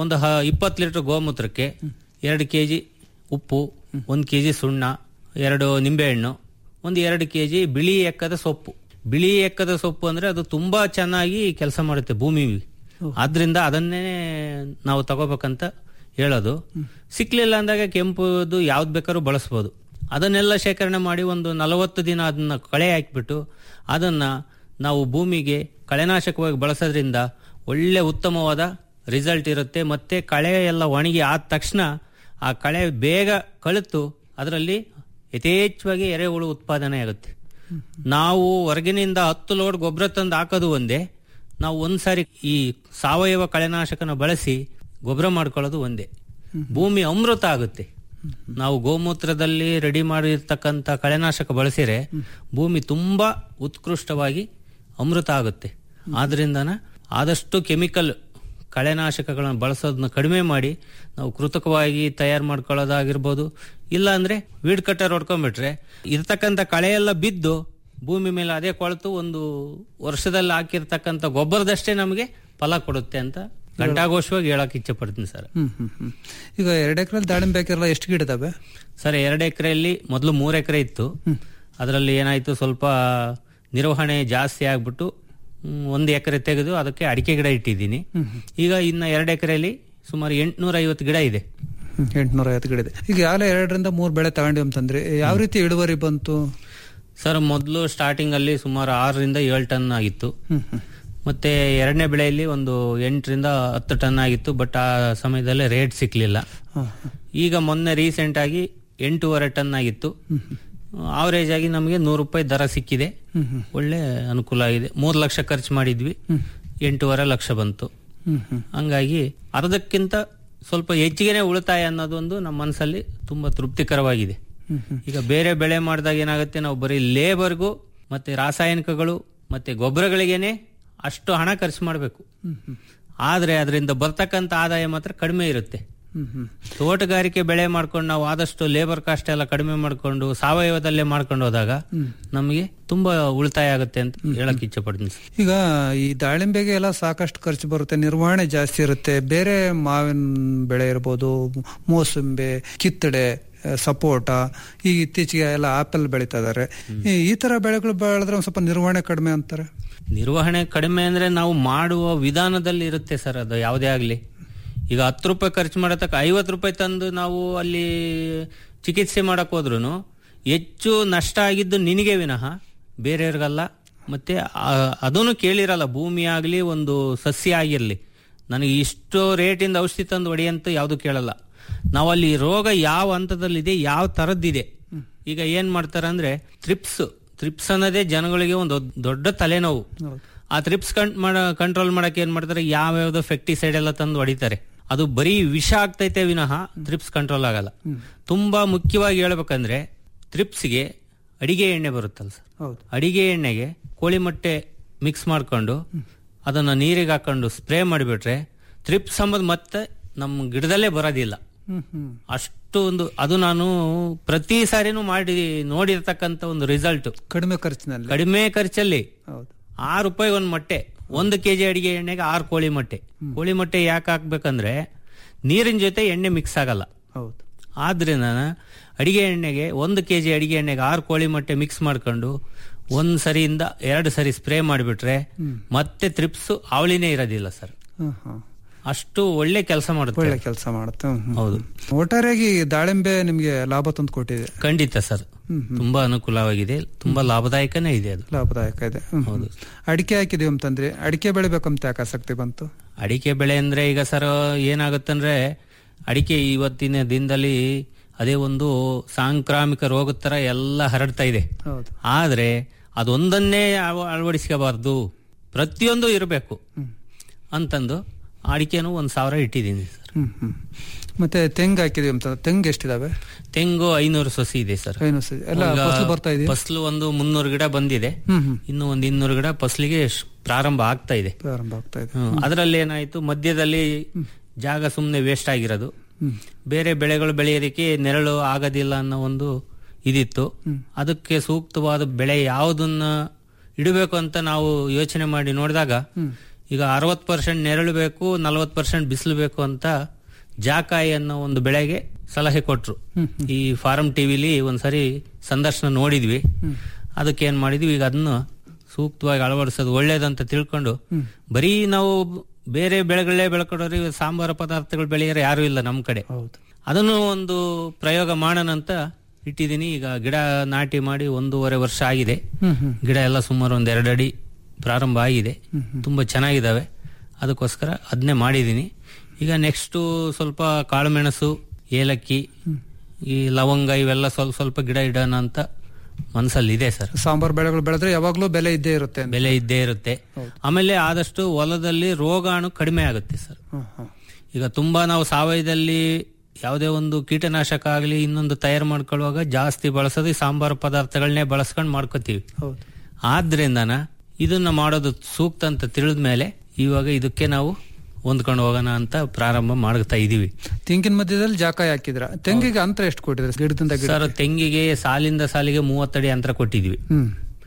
ಒಂದು ಹ ಇಪ್ಪತ್ತು ಲೀಟರ್ ಗೋಮೂತ್ರಕ್ಕೆ ಎರಡು ಕೆ ಜಿ ಉಪ್ಪು ಒಂದು ಕೆ ಜಿ ಸುಣ್ಣ ಎರಡು ನಿಂಬೆಹಣ್ಣು ಒಂದು ಎರಡು ಕೆ ಜಿ ಬಿಳಿ ಎಕ್ಕದ ಸೊಪ್ಪು ಬಿಳಿ ಎಕ್ಕದ ಸೊಪ್ಪು ಅಂದ್ರೆ ಅದು ತುಂಬಾ ಚೆನ್ನಾಗಿ ಕೆಲಸ ಮಾಡುತ್ತೆ ಭೂಮಿ ಆದ್ರಿಂದ ಅದನ್ನೇ ನಾವು ತಗೋಬೇಕಂತ ಹೇಳೋದು ಸಿಕ್ಲಿಲ್ಲ ಅಂದಾಗ ಕೆಂಪುದು ಯಾವ್ದು ಬೇಕಾದ್ರೂ ಬಳಸ್ಬೋದು ಅದನ್ನೆಲ್ಲ ಶೇಖರಣೆ ಮಾಡಿ ಒಂದು ನಲವತ್ತು ದಿನ ಅದನ್ನ ಕಳೆ ಹಾಕಿಬಿಟ್ಟು ಅದನ್ನ ನಾವು ಭೂಮಿಗೆ ಕಳೆನಾಶಕವಾಗಿ ಬಳಸೋದ್ರಿಂದ ಒಳ್ಳೆ ಉತ್ತಮವಾದ ರಿಸಲ್ಟ್ ಇರುತ್ತೆ ಮತ್ತೆ ಕಳೆ ಎಲ್ಲ ಒಣಗಿ ಆದ ತಕ್ಷಣ ಆ ಕಳೆ ಬೇಗ ಕಳಿತು ಅದರಲ್ಲಿ ಯಥೇಚ್ಛವಾಗಿ ಎರೆಹುಳು ಉತ್ಪಾದನೆ ಆಗುತ್ತೆ ನಾವು ಹೊರಗಿನಿಂದ ಹತ್ತು ಲೋಡ್ ಗೊಬ್ಬರ ತಂದು ಹಾಕೋದು ಒಂದೇ ನಾವು ಒಂದ್ಸಾರಿ ಈ ಸಾವಯವ ಕಳೆನಾಶಕನ ಬಳಸಿ ಗೊಬ್ಬರ ಮಾಡ್ಕೊಳ್ಳೋದು ಒಂದೇ ಭೂಮಿ ಅಮೃತ ಆಗುತ್ತೆ ನಾವು ಗೋಮೂತ್ರದಲ್ಲಿ ರೆಡಿ ಮಾಡಿರ್ತಕ್ಕಂಥ ಕಳೆನಾಶಕ ಬಳಸಿರೆ ಭೂಮಿ ತುಂಬಾ ಉತ್ಕೃಷ್ಟವಾಗಿ ಅಮೃತ ಆಗುತ್ತೆ ಆದ್ರಿಂದನ ಆದಷ್ಟು ಕೆಮಿಕಲ್ ಕಳೆನಾಶಕಗಳನ್ನು ಬಳಸೋದನ್ನ ಕಡಿಮೆ ಮಾಡಿ ನಾವು ಕೃತಕವಾಗಿ ತಯಾರು ಮಾಡ್ಕೊಳ್ಳೋದಾಗಿರ್ಬೋದು ಇಲ್ಲ ಅಂದ್ರೆ ವೀಡ್ ಕಟ್ಟರ್ ಹೊಡ್ಕೊಂಡ್ಬಿಟ್ರೆ ಇರ್ತಕ್ಕಂಥ ಕಳೆ ಎಲ್ಲ ಬಿದ್ದು ಭೂಮಿ ಮೇಲೆ ಅದೇ ಕೊಳೆತು ಒಂದು ವರ್ಷದಲ್ಲಿ ಹಾಕಿರ್ತಕ್ಕಂಥ ಗೊಬ್ಬರದಷ್ಟೇ ನಮಗೆ ಫಲ ಕೊಡುತ್ತೆ ಅಂತ ಘಂಟಾಘೋಷವಾಗಿ ಹೇಳಕ್ ಇಚ್ಛೆ ಪಡ್ತೀನಿ ಸರ್ ಹ್ಮ್ ಹ್ಮ್ ಹ್ಮ್ ಈಗ ಎರಡು ಎಕರೆ ದಾಳಿಂಬೆ ಹಾಕಿರಲ್ಲ ಎಷ್ಟು ಗಿಡ ಇದಾವೆ ಸರ್ ಎರಡು ಎಕರೆಯಲ್ಲಿ ಮೊದಲು ಮೂರು ಎಕರೆ ಇತ್ತು ಅದರಲ್ಲಿ ಏನಾಯ್ತು ಸ್ವಲ್ಪ ನಿರ್ವಹಣೆ ಜಾಸ್ತಿ ಆಗ್ಬಿಟ್ಟು ಹ್ಮ್, ಒಂದು ಎಕರೆ ತೆಗೆದು ಅದಕ್ಕೆ ಅಡಿಕೆ ಗಿಡ ಇಟ್ಟಿದ್ದೀನಿ ಈಗ ಇನ್ನ ಎರಡು ಎಕರೆಯಲ್ಲಿ ಸುಮಾರು ಎಂಟುನೂರ ಐವತ್ತು ಗಿಡ ಇದೆ ಎಂಟುನೂರ ಐವತ್ತು ಗಿಡ ಇದೆ ಈಗ ಯಾಲೆ ಎರಡರಿಂದ ಮೂರು ಬೆಳೆ ತಗೊಂಡಿವಿ ಅಂತಂದ್ರೆ ಯಾವ ರೀತಿ ಇಳುವರಿ ಬಂತು ಸರ್ ಮೊದಲು ಸ್ಟಾರ್ಟಿಂಗ್ ಅಲ್ಲಿ ಸುಮಾರು ಆರರಿಂದ ಏಳು ಟನ್ ಆಗಿತ್ತು ಮತ್ತೆ ಎರಡನೇ ಬೆಳೆಯಲ್ಲಿ ಒಂದು ಎಂಟರಿಂದ ಹತ್ತು ಟನ್ ಆಗಿತ್ತು ಬಟ್ ಆ ಸಮಯದಲ್ಲಿ ರೇಟ್ ಸಿಕ್ಲಿಲ್ಲ ಈಗ ಮೊನ್ನೆ ರೀಸೆಂಟ್ ಆಗಿ ಎಂಟೂವರೆ ಟನ್ ಆಗಿತ್ತು ಆವರೇಜ್ ಆಗಿ ನಮಗೆ ನೂರು ರೂಪಾಯಿ ದರ ಸಿಕ್ಕಿದೆ ಒಳ್ಳೆ ಅನುಕೂಲ ಆಗಿದೆ ಮೂರು ಲಕ್ಷ ಖರ್ಚು ಮಾಡಿದ್ವಿ ಎಂಟೂವರೆ ಲಕ್ಷ ಬಂತು ಹಂಗಾಗಿ ಅರ್ಧಕ್ಕಿಂತ ಸ್ವಲ್ಪ ಹೆಚ್ಚಿಗೆನೆ ಉಳಿತಾಯ ಅನ್ನೋದೊಂದು ನಮ್ಮ ಮನಸ್ಸಲ್ಲಿ ತುಂಬಾ ತೃಪ್ತಿಕರವಾಗಿದೆ ಈಗ ಬೇರೆ ಬೆಳೆ ಮಾಡಿದಾಗ ಏನಾಗುತ್ತೆ ನಾವು ಬರೀ ಲೇಬರ್ಗೂ ಮತ್ತೆ ರಾಸಾಯನಿಕಗಳು ಮತ್ತೆ ಗೊಬ್ಬರಗಳಿಗೇನೆ ಅಷ್ಟು ಹಣ ಖರ್ಚು ಮಾಡಬೇಕು ಆದ್ರೆ ಅದರಿಂದ ಬರ್ತಕ್ಕಂಥ ಆದಾಯ ಮಾತ್ರ ಕಡಿಮೆ ಇರುತ್ತೆ ತೋಟಗಾರಿಕೆ ಬೆಳೆ ಮಾಡ್ಕೊಂಡು ನಾವು ಆದಷ್ಟು ಲೇಬರ್ ಕಾಸ್ಟ್ ಎಲ್ಲ ಕಡಿಮೆ ಮಾಡ್ಕೊಂಡು ಸಾವಯವದಲ್ಲೇ ಮಾಡ್ಕೊಂಡು ಹೋದಾಗ ನಮಗೆ ತುಂಬಾ ಉಳಿತಾಯ ಆಗುತ್ತೆ ಅಂತ ಹೇಳಕ್ ಇಚ್ಛೆ ಪಡ್ತೀನಿ ಸರ್. ಈಗ ಈ ದಾಳಿಂಬೆಗೆ ಎಲ್ಲ ಸಾಕಷ್ಟು ಖರ್ಚು ಬರುತ್ತೆ ನಿರ್ವಹಣೆ ಜಾಸ್ತಿ ಇರುತ್ತೆ ಬೇರೆ ಮಾವಿನ ಬೆಳೆ ಇರ್ಬೋದು ಮೋಸಂಬೆ ಕಿತ್ತಳೆ ಆ, ಸಪೋಟ ಈ ಇತ್ತೀಚೆಗೆ ಎಲ್ಲ ಆಪಲ್ ಬೆಳೀತಾ ಇದಾರೆ ಈ- ಈ ತರ ಬೆಳೆಗಳು ಬೆಳೆದ್ರೆ ಒಂದ್ ಸ್ವಲ್ಪ ನಿರ್ವಹಣೆ ಕಡಿಮೆ ಅಂತಾರೆ ನಿರ್ವಹಣೆ ಕಡಿಮೆ ಅಂದ್ರೆ ನಾವು ಮಾಡುವ ವಿಧಾನದಲ್ಲಿ ಇರುತ್ತೆ ಸರ್ ಅದು ಯಾವುದೇ ಆಗ್ಲಿ ಈಗ ಹತ್ತು ರೂಪಾಯಿ ಖರ್ಚು ಮಾಡತಕ್ಕ ಐವತ್ತು ರೂಪಾಯಿ ತಂದು ನಾವು ಅಲ್ಲಿ ಚಿಕಿತ್ಸೆ ಮಾಡಕ್ ಹೋದ್ರು ಹೆಚ್ಚು ನಷ್ಟ ಆಗಿದ್ದು ನಿನಗೆ ವಿನಃ ಬೇರೆಯವ್ರಿಗಲ್ಲ ಮತ್ತೆ ಆ- ಅದನ್ನು ಕೇಳಿರಲ್ಲ ಭೂಮಿ ಆಗ್ಲಿ ಒಂದು ಸಸ್ಯ ಆಗಿರ್ಲಿ ನನಗೆ ಇಷ್ಟು ರೇಟಿಂದ ಔಷಧಿ ತಂದು ಹೊಡೆಯಂತ ಯಾವುದು ಕೇಳಲ್ಲ ನಾವಲ್ಲಿ ರೋಗ ಯಾವ ಹಂತದಲ್ಲಿದೆ ಯಾವ ತರದ್ದಿದೆ ಈಗ ಏನ್ ಮಾಡ್ತಾರೆ ಅಂದ್ರೆ ತ್ರಿಪ್ಸ್ ತ್ರಿಪ್ಸ್ ಅನ್ನೋದೇ ಜನಗಳಿಗೆ ಒಂದು ದೊಡ್ಡ- ದೊಡ್ಡ ತಲೆನೋವು ಆ ತ್ರಿಪ್ಸ್ ಕಂಟ್ರೋಲ್ ಮಾಡಕ್ಕೆ ಏನ್ ಮಾಡ್ತಾರೆ ಯಾವ್ಯಾವ್ದೋ ಫೆಕ್ಟಿಸೈಡ್ ಎಲ್ಲ ತಂದು ಹೊಡಿತಾರೆ ಅದು ಬರೀ ವಿಷ ಆಗ್ತೈತೆ ವಿನಃ ತ್ರಿಪ್ಸ್ ಕಂಟ್ರೋಲ್ ಆಗಲ್ಲ ತುಂಬಾ ಮುಖ್ಯವಾಗಿ ಹೇಳ್ಬೇಕಂದ್ರೆ ತ್ರಿಪ್ಸ್ಗೆ ಅಡಿಗೆ ಎಣ್ಣೆ ಬರುತ್ತಲ್ಲ ಸರ್ ಹೌದು ಅಡಿಗೆ ಎಣ್ಣೆಗೆ ಕೋಳಿ ಮೊಟ್ಟೆ ಮಿಕ್ಸ್ ಮಾಡ್ಕೊಂಡು ಅದನ್ನ ನೀರಿಗೆ ಹಾಕೊಂಡು ಸ್ಪ್ರೇ ಮಾಡಿಬಿಟ್ರೆ ತ್ರಿಪ್ಸ್ ಅಂಬದ್ ಮತ್ತೆ ನಮ್ಮ ಗಿಡದಲ್ಲೇ ಬರೋದಿಲ್ಲ ಹ್ಮ್ ಹ್ಮ್ ಅಷ್ಟು ಒಂದು ಅದು ನಾನು ಪ್ರತಿ ಸಾರಿನೂ ಮಾಡಿ ನೋಡಿರ್ತಕ್ಕಂಥ ಒಂದು ರಿಸಲ್ಟ್ ಕಡಿಮೆ ಖರ್ಚಿನಲ್ಲಿ ಕಡಿಮೆ ಖರ್ಚಲ್ಲಿ ಹೌದು ಆರು ರೂಪಾಯಿ ಒಂದು ಮೊಟ್ಟೆ ಒಂದು ಕೆಜಿ ಅಡಿಗೆ ಎಣ್ಣೆಗೆ ಆರು ಕೋಳಿ ಮೊಟ್ಟೆ ಕೋಳಿ ಮೊಟ್ಟೆ ಯಾಕೆ ಹಾಕ್ಬೇಕಂದ್ರೆ ನೀರಿನ ಜೊತೆ ಎಣ್ಣೆ ಮಿಕ್ಸ್ ಆಗಲ್ಲ ಹೌದು ಆದ್ರಿಂದ ಅಡಿಗೆ ಎಣ್ಣೆಗೆ ಒಂದು ಕೆಜಿ ಅಡಿಗೆ ಎಣ್ಣೆಗೆ ಆರು ಕೋಳಿ ಮೊಟ್ಟೆ ಮಿಕ್ಸ್ ಮಾಡ್ಕೊಂಡು ಒಂದ್ ಸರಿಯಿಂದ ಎರಡು ಸರಿ ಸ್ಪ್ರೇ ಮಾಡಿಬಿಟ್ರೆ ಮತ್ತೆ ತ್ರಿಪ್ಸ್ ಅವಳಿನೇ ಇರೋದಿಲ್ಲ ಸರ್ ಹ್ಮ್ ಹ್ಮ್ ಅಷ್ಟು ಒಳ್ಳೆ ಕೆಲಸ ಮಾಡುತ್ತೆ ಒಳ್ಳೆ ಕೆಲಸ ಮಾಡುತ್ತೆ ಹ್ಮ್, ಹ್ಮ್. ಹೌದು ಒಟ್ಟಾರೆಯಾಗಿ ದಾಳಿಂಬೆ ನಿಮ್ಗೆ ಲಾಭ ತಂದು ಕೊಟ್ಟಿದೆ ಖಂಡಿತ ಸರ್ ತುಂಬಾ ಅನುಕೂಲವಾಗಿದೆ ತುಂಬಾ ಲಾಭದಾಯಕನೇ ಇದೆ ಅದು ಲಾಭದಾಯಕ ಇದೆ ಹ್ಮ್, ಹ್ಮ್. ಅಡಿಕೆ ಹಾಕಿದೀವಿ ಅಂತಂದ್ರೆ ಅಡಿಕೆ ಬೆಳಿಬೇಕಂತ ಯಾಕೆ ಆಸಕ್ತಿ ಬಂತು ಅಡಿಕೆ ಬೆಳೆ ಅಂದ್ರೆ ಈಗ ಸರ್ ಏನಾಗುತ್ತಂದ್ರೆ ಅಡಿಕೆ ಇವತ್ತಿನ ದಿನದಲ್ಲಿ ಅದೇ ಒಂದು ಸಾಂಕ್ರಾಮಿಕ ರೋಗದ ತರ ಎಲ್ಲ ಹರಡ್ತಾ ಇದೆ ಹೌದು ಆದ್ರೆ ಅದೊಂದನ್ನೇ ಅಳ- ಅಳವಡಿಸ್ಕೋಬಾರ್ದು ಪ್ರತಿಯೊಂದು ಇರಬೇಕು ಅಂತಂದು ಅಡಿಕೆನೂ ಒಂದ್ ಸಾವಿರ ಇಟ್ಟಿದ್ದೀನಿ ಸರ್ ಹ್ಮ್ ಹ್ಮ್ ಮತ್ತೆ ತೆಂಗು ಹಾಕಿದೀವಿ ಅಂತ ತೆಂಗು ಎಷ್ಟಿದಾವೆ ತೆಂಗು ಐನೂರು ಸೊಸಿ ಇದೆ ಸರ್ ಏನು ಸರಿ ಎಲ್ಲ ಈಗ ಫಸಲು ಬರ್ತಾ ಇದೆಯಾ ಫಸಲು ಒಂದು ಮುನ್ನೂರು ಗಿಡ ಬಂದಿದೆ ಹ್ಮ್ ಹ್ಮ್ ಇನ್ನು ಒಂದು ಇನ್ನೂರು ಗಿಡ ಫಸಲಿಗೆ ಶ್- ಪ್ರಾರಂಭ ಆಗ್ತಾ ಇದೆ ಪ್ರಾರಂಭ ಆಗ್ತಾ ಇದೆ ಹ್ಮ್. ಅದ್ರಲ್ಲಿ ಏನಾಯ್ತು ಮಧ್ಯದಲ್ಲಿ ಜಾಗ ಸುಮ್ಮನೆ ವೇಸ್ಟ್ ಆಗಿರೋದು ಬೇರೆ ಬೆಳೆಗಳು ಬೆಳೆಯೋದಕ್ಕೆ ನೆರಳು ಆಗೋದಿಲ್ಲ ಅನ್ನೋ ಒಂದು ಇದಿತ್ತು ಅದಕ್ಕೆ ಸೂಕ್ತವಾದ ಬೆಳೆ ಯಾವುದನ್ನ ಇಡಬೇಕು ಅಂತ ನಾವು ಯೋಚನೆ ಮಾಡಿ ನೋಡಿದಾಗ ಈಗ ಅರವತ್ತು ಪರ್ಸೆಂಟ್ ನೆರಳು ಬೇಕು ನಲವತ್ತು ಪರ್ಸೆಂಟ್ ಬಿಸಿಲು ಬೇಕು ಅಂತ ಜಾಕಾಯಿ ಅನ್ನೋ ಒಂದು ಬೆಳೆಗೆ ಸಲಹೆ ಕೊಟ್ರು ಈ ಫಾರಂ ಟಿವಿಲಿ ಒಂದ್ಸರಿ ಸಂದರ್ಶನ ನೋಡಿದ್ವಿ ಅದಕ್ಕೆ ಏನ್ ಮಾಡಿದ್ವಿ ಈಗ ಅದನ್ನು ಸೂಕ್ತವಾಗಿ ಅಳವಡಿಸೋದು ಒಳ್ಳೇದಂತ ತಿಳ್ಕೊಂಡು ಬರೀ ನಾವು ಬೇರೆ ಬೆಳೆಗಳೇ ಬೆಳ್ಕೊಂಡ್ರೆ ಇವಾಗ ಸಾಂಬಾರ ಪದಾರ್ಥಗಳು ಬೆಳೆಯೋರು ಯಾರು ಇಲ್ಲ ನಮ್ಮ ಕಡೆ ಹೌದು ಅದನ್ನು ಒಂದು ಪ್ರಯೋಗ ಮಾಡೋಣ ಅಂತ ಇಟ್ಟಿದ್ದೀನಿ ಈಗ ಗಿಡ ನಾಟಿ ಮಾಡಿ ಒಂದೂವರೆ ವರ್ಷ ಆಗಿದೆ ಹ್ಮ್ ಹ್ಮ್ ಗಿಡ ಎಲ್ಲ ಸುಮಾರು ಒಂದ್ ಎರಡು ಅಡಿ ಪ್ರಾರಂಭ ಆಗಿದೆ ತುಂಬಾ ಚೆನ್ನಾಗಿದ್ದಾವೆ ಅದಕ್ಕೋಸ್ಕರ ಅದನ್ನೇ ಮಾಡಿದ್ದೀನಿ ಈಗ ನೆಕ್ಸ್ಟ್ ಸ್ವಲ್ಪ ಕಾಳುಮೆಣಸು ಏಲಕ್ಕಿ ಈ ಲವಂಗ ಇವೆಲ್ಲ ಸ್ವಲ್ಪ ಸ್ವಲ್ಪ ಗಿಡ ಇಡೋಣ ಅಂತ ಮನಸ್ಸಲ್ಲಿ ಇದೆ ಸರ್ ಸಾಂಬಾರ್ ಬೆಳೆಗಳು ಬೆಳೆದ್ರೆ ಯಾವಾಗ್ಲೂ ಬೆಲೆ ಇದ್ದೇ ಇರುತ್ತೆ ಅಂತ. ಬೆಲೆ ಇದ್ದೇ ಇರುತ್ತೆ ಆಮೇಲೆ ಆದಷ್ಟು ಹೊಲದಲ್ಲಿ ರೋಗಾಣು ಕಡಿಮೆ ಆಗುತ್ತೆ ಸರ್ ಹ್ಮ್, ಹ್ಮ್. ಈಗ ತುಂಬಾ ನಾವು ಸಾವಯವದಲ್ಲಿ ಯಾವುದೇ ಒಂದು ಕೀಟನಾಶಕ ಆಗಲಿ ಇನ್ನೊಂದು ತಯಾರು ಮಾಡ್ಕೊಳ್ಳುವಾಗ ಜಾಸ್ತಿ ಬಳಸೋದು ಈ ಸಾಂಬಾರು ಪದಾರ್ಥಗಳನ್ನೇ ಬಳಸ್ಕೊಂಡು ಮಾಡ್ಕೋತೀವಿ ಹೌದು ಆದ್ರಿಂದನ ಇದನ್ನ ಮಾಡೋದು ಸೂಕ್ತ ಅಂತ ತಿಳಿದ ಮೇಲೆ ಇವಾಗ ಇದಕ್ಕೆ ನಾವು ಹೊಂದ್ಕೊಂಡು ಹೋಗೋಣ ಅಂತ ಪ್ರಾರಂಭ ಮಾಡ್ತಾ ಇದೀವಿ ತೆಂಗಿನ ಮಧ್ಯದಲ್ಲಿ ಜಾಕಾಯಿ ಹಾಕಿದ್ರ ತೆಂಗಿಗೆ ಅಂತರ ಎಷ್ಟು ಕೊಟ್ಟಿದ್ರೆ ಗಿಡದಿಂದ ಗಿಡ ಸರ್ ತೆಂಗಿಗೆ ಸಾಲಿಂದ ಸಾಲಿಗೆ ಮೂವತ್ತಡಿ ಅಂತರ ಕೊಟ್ಟಿದ್ವಿ ಹ್ಮ್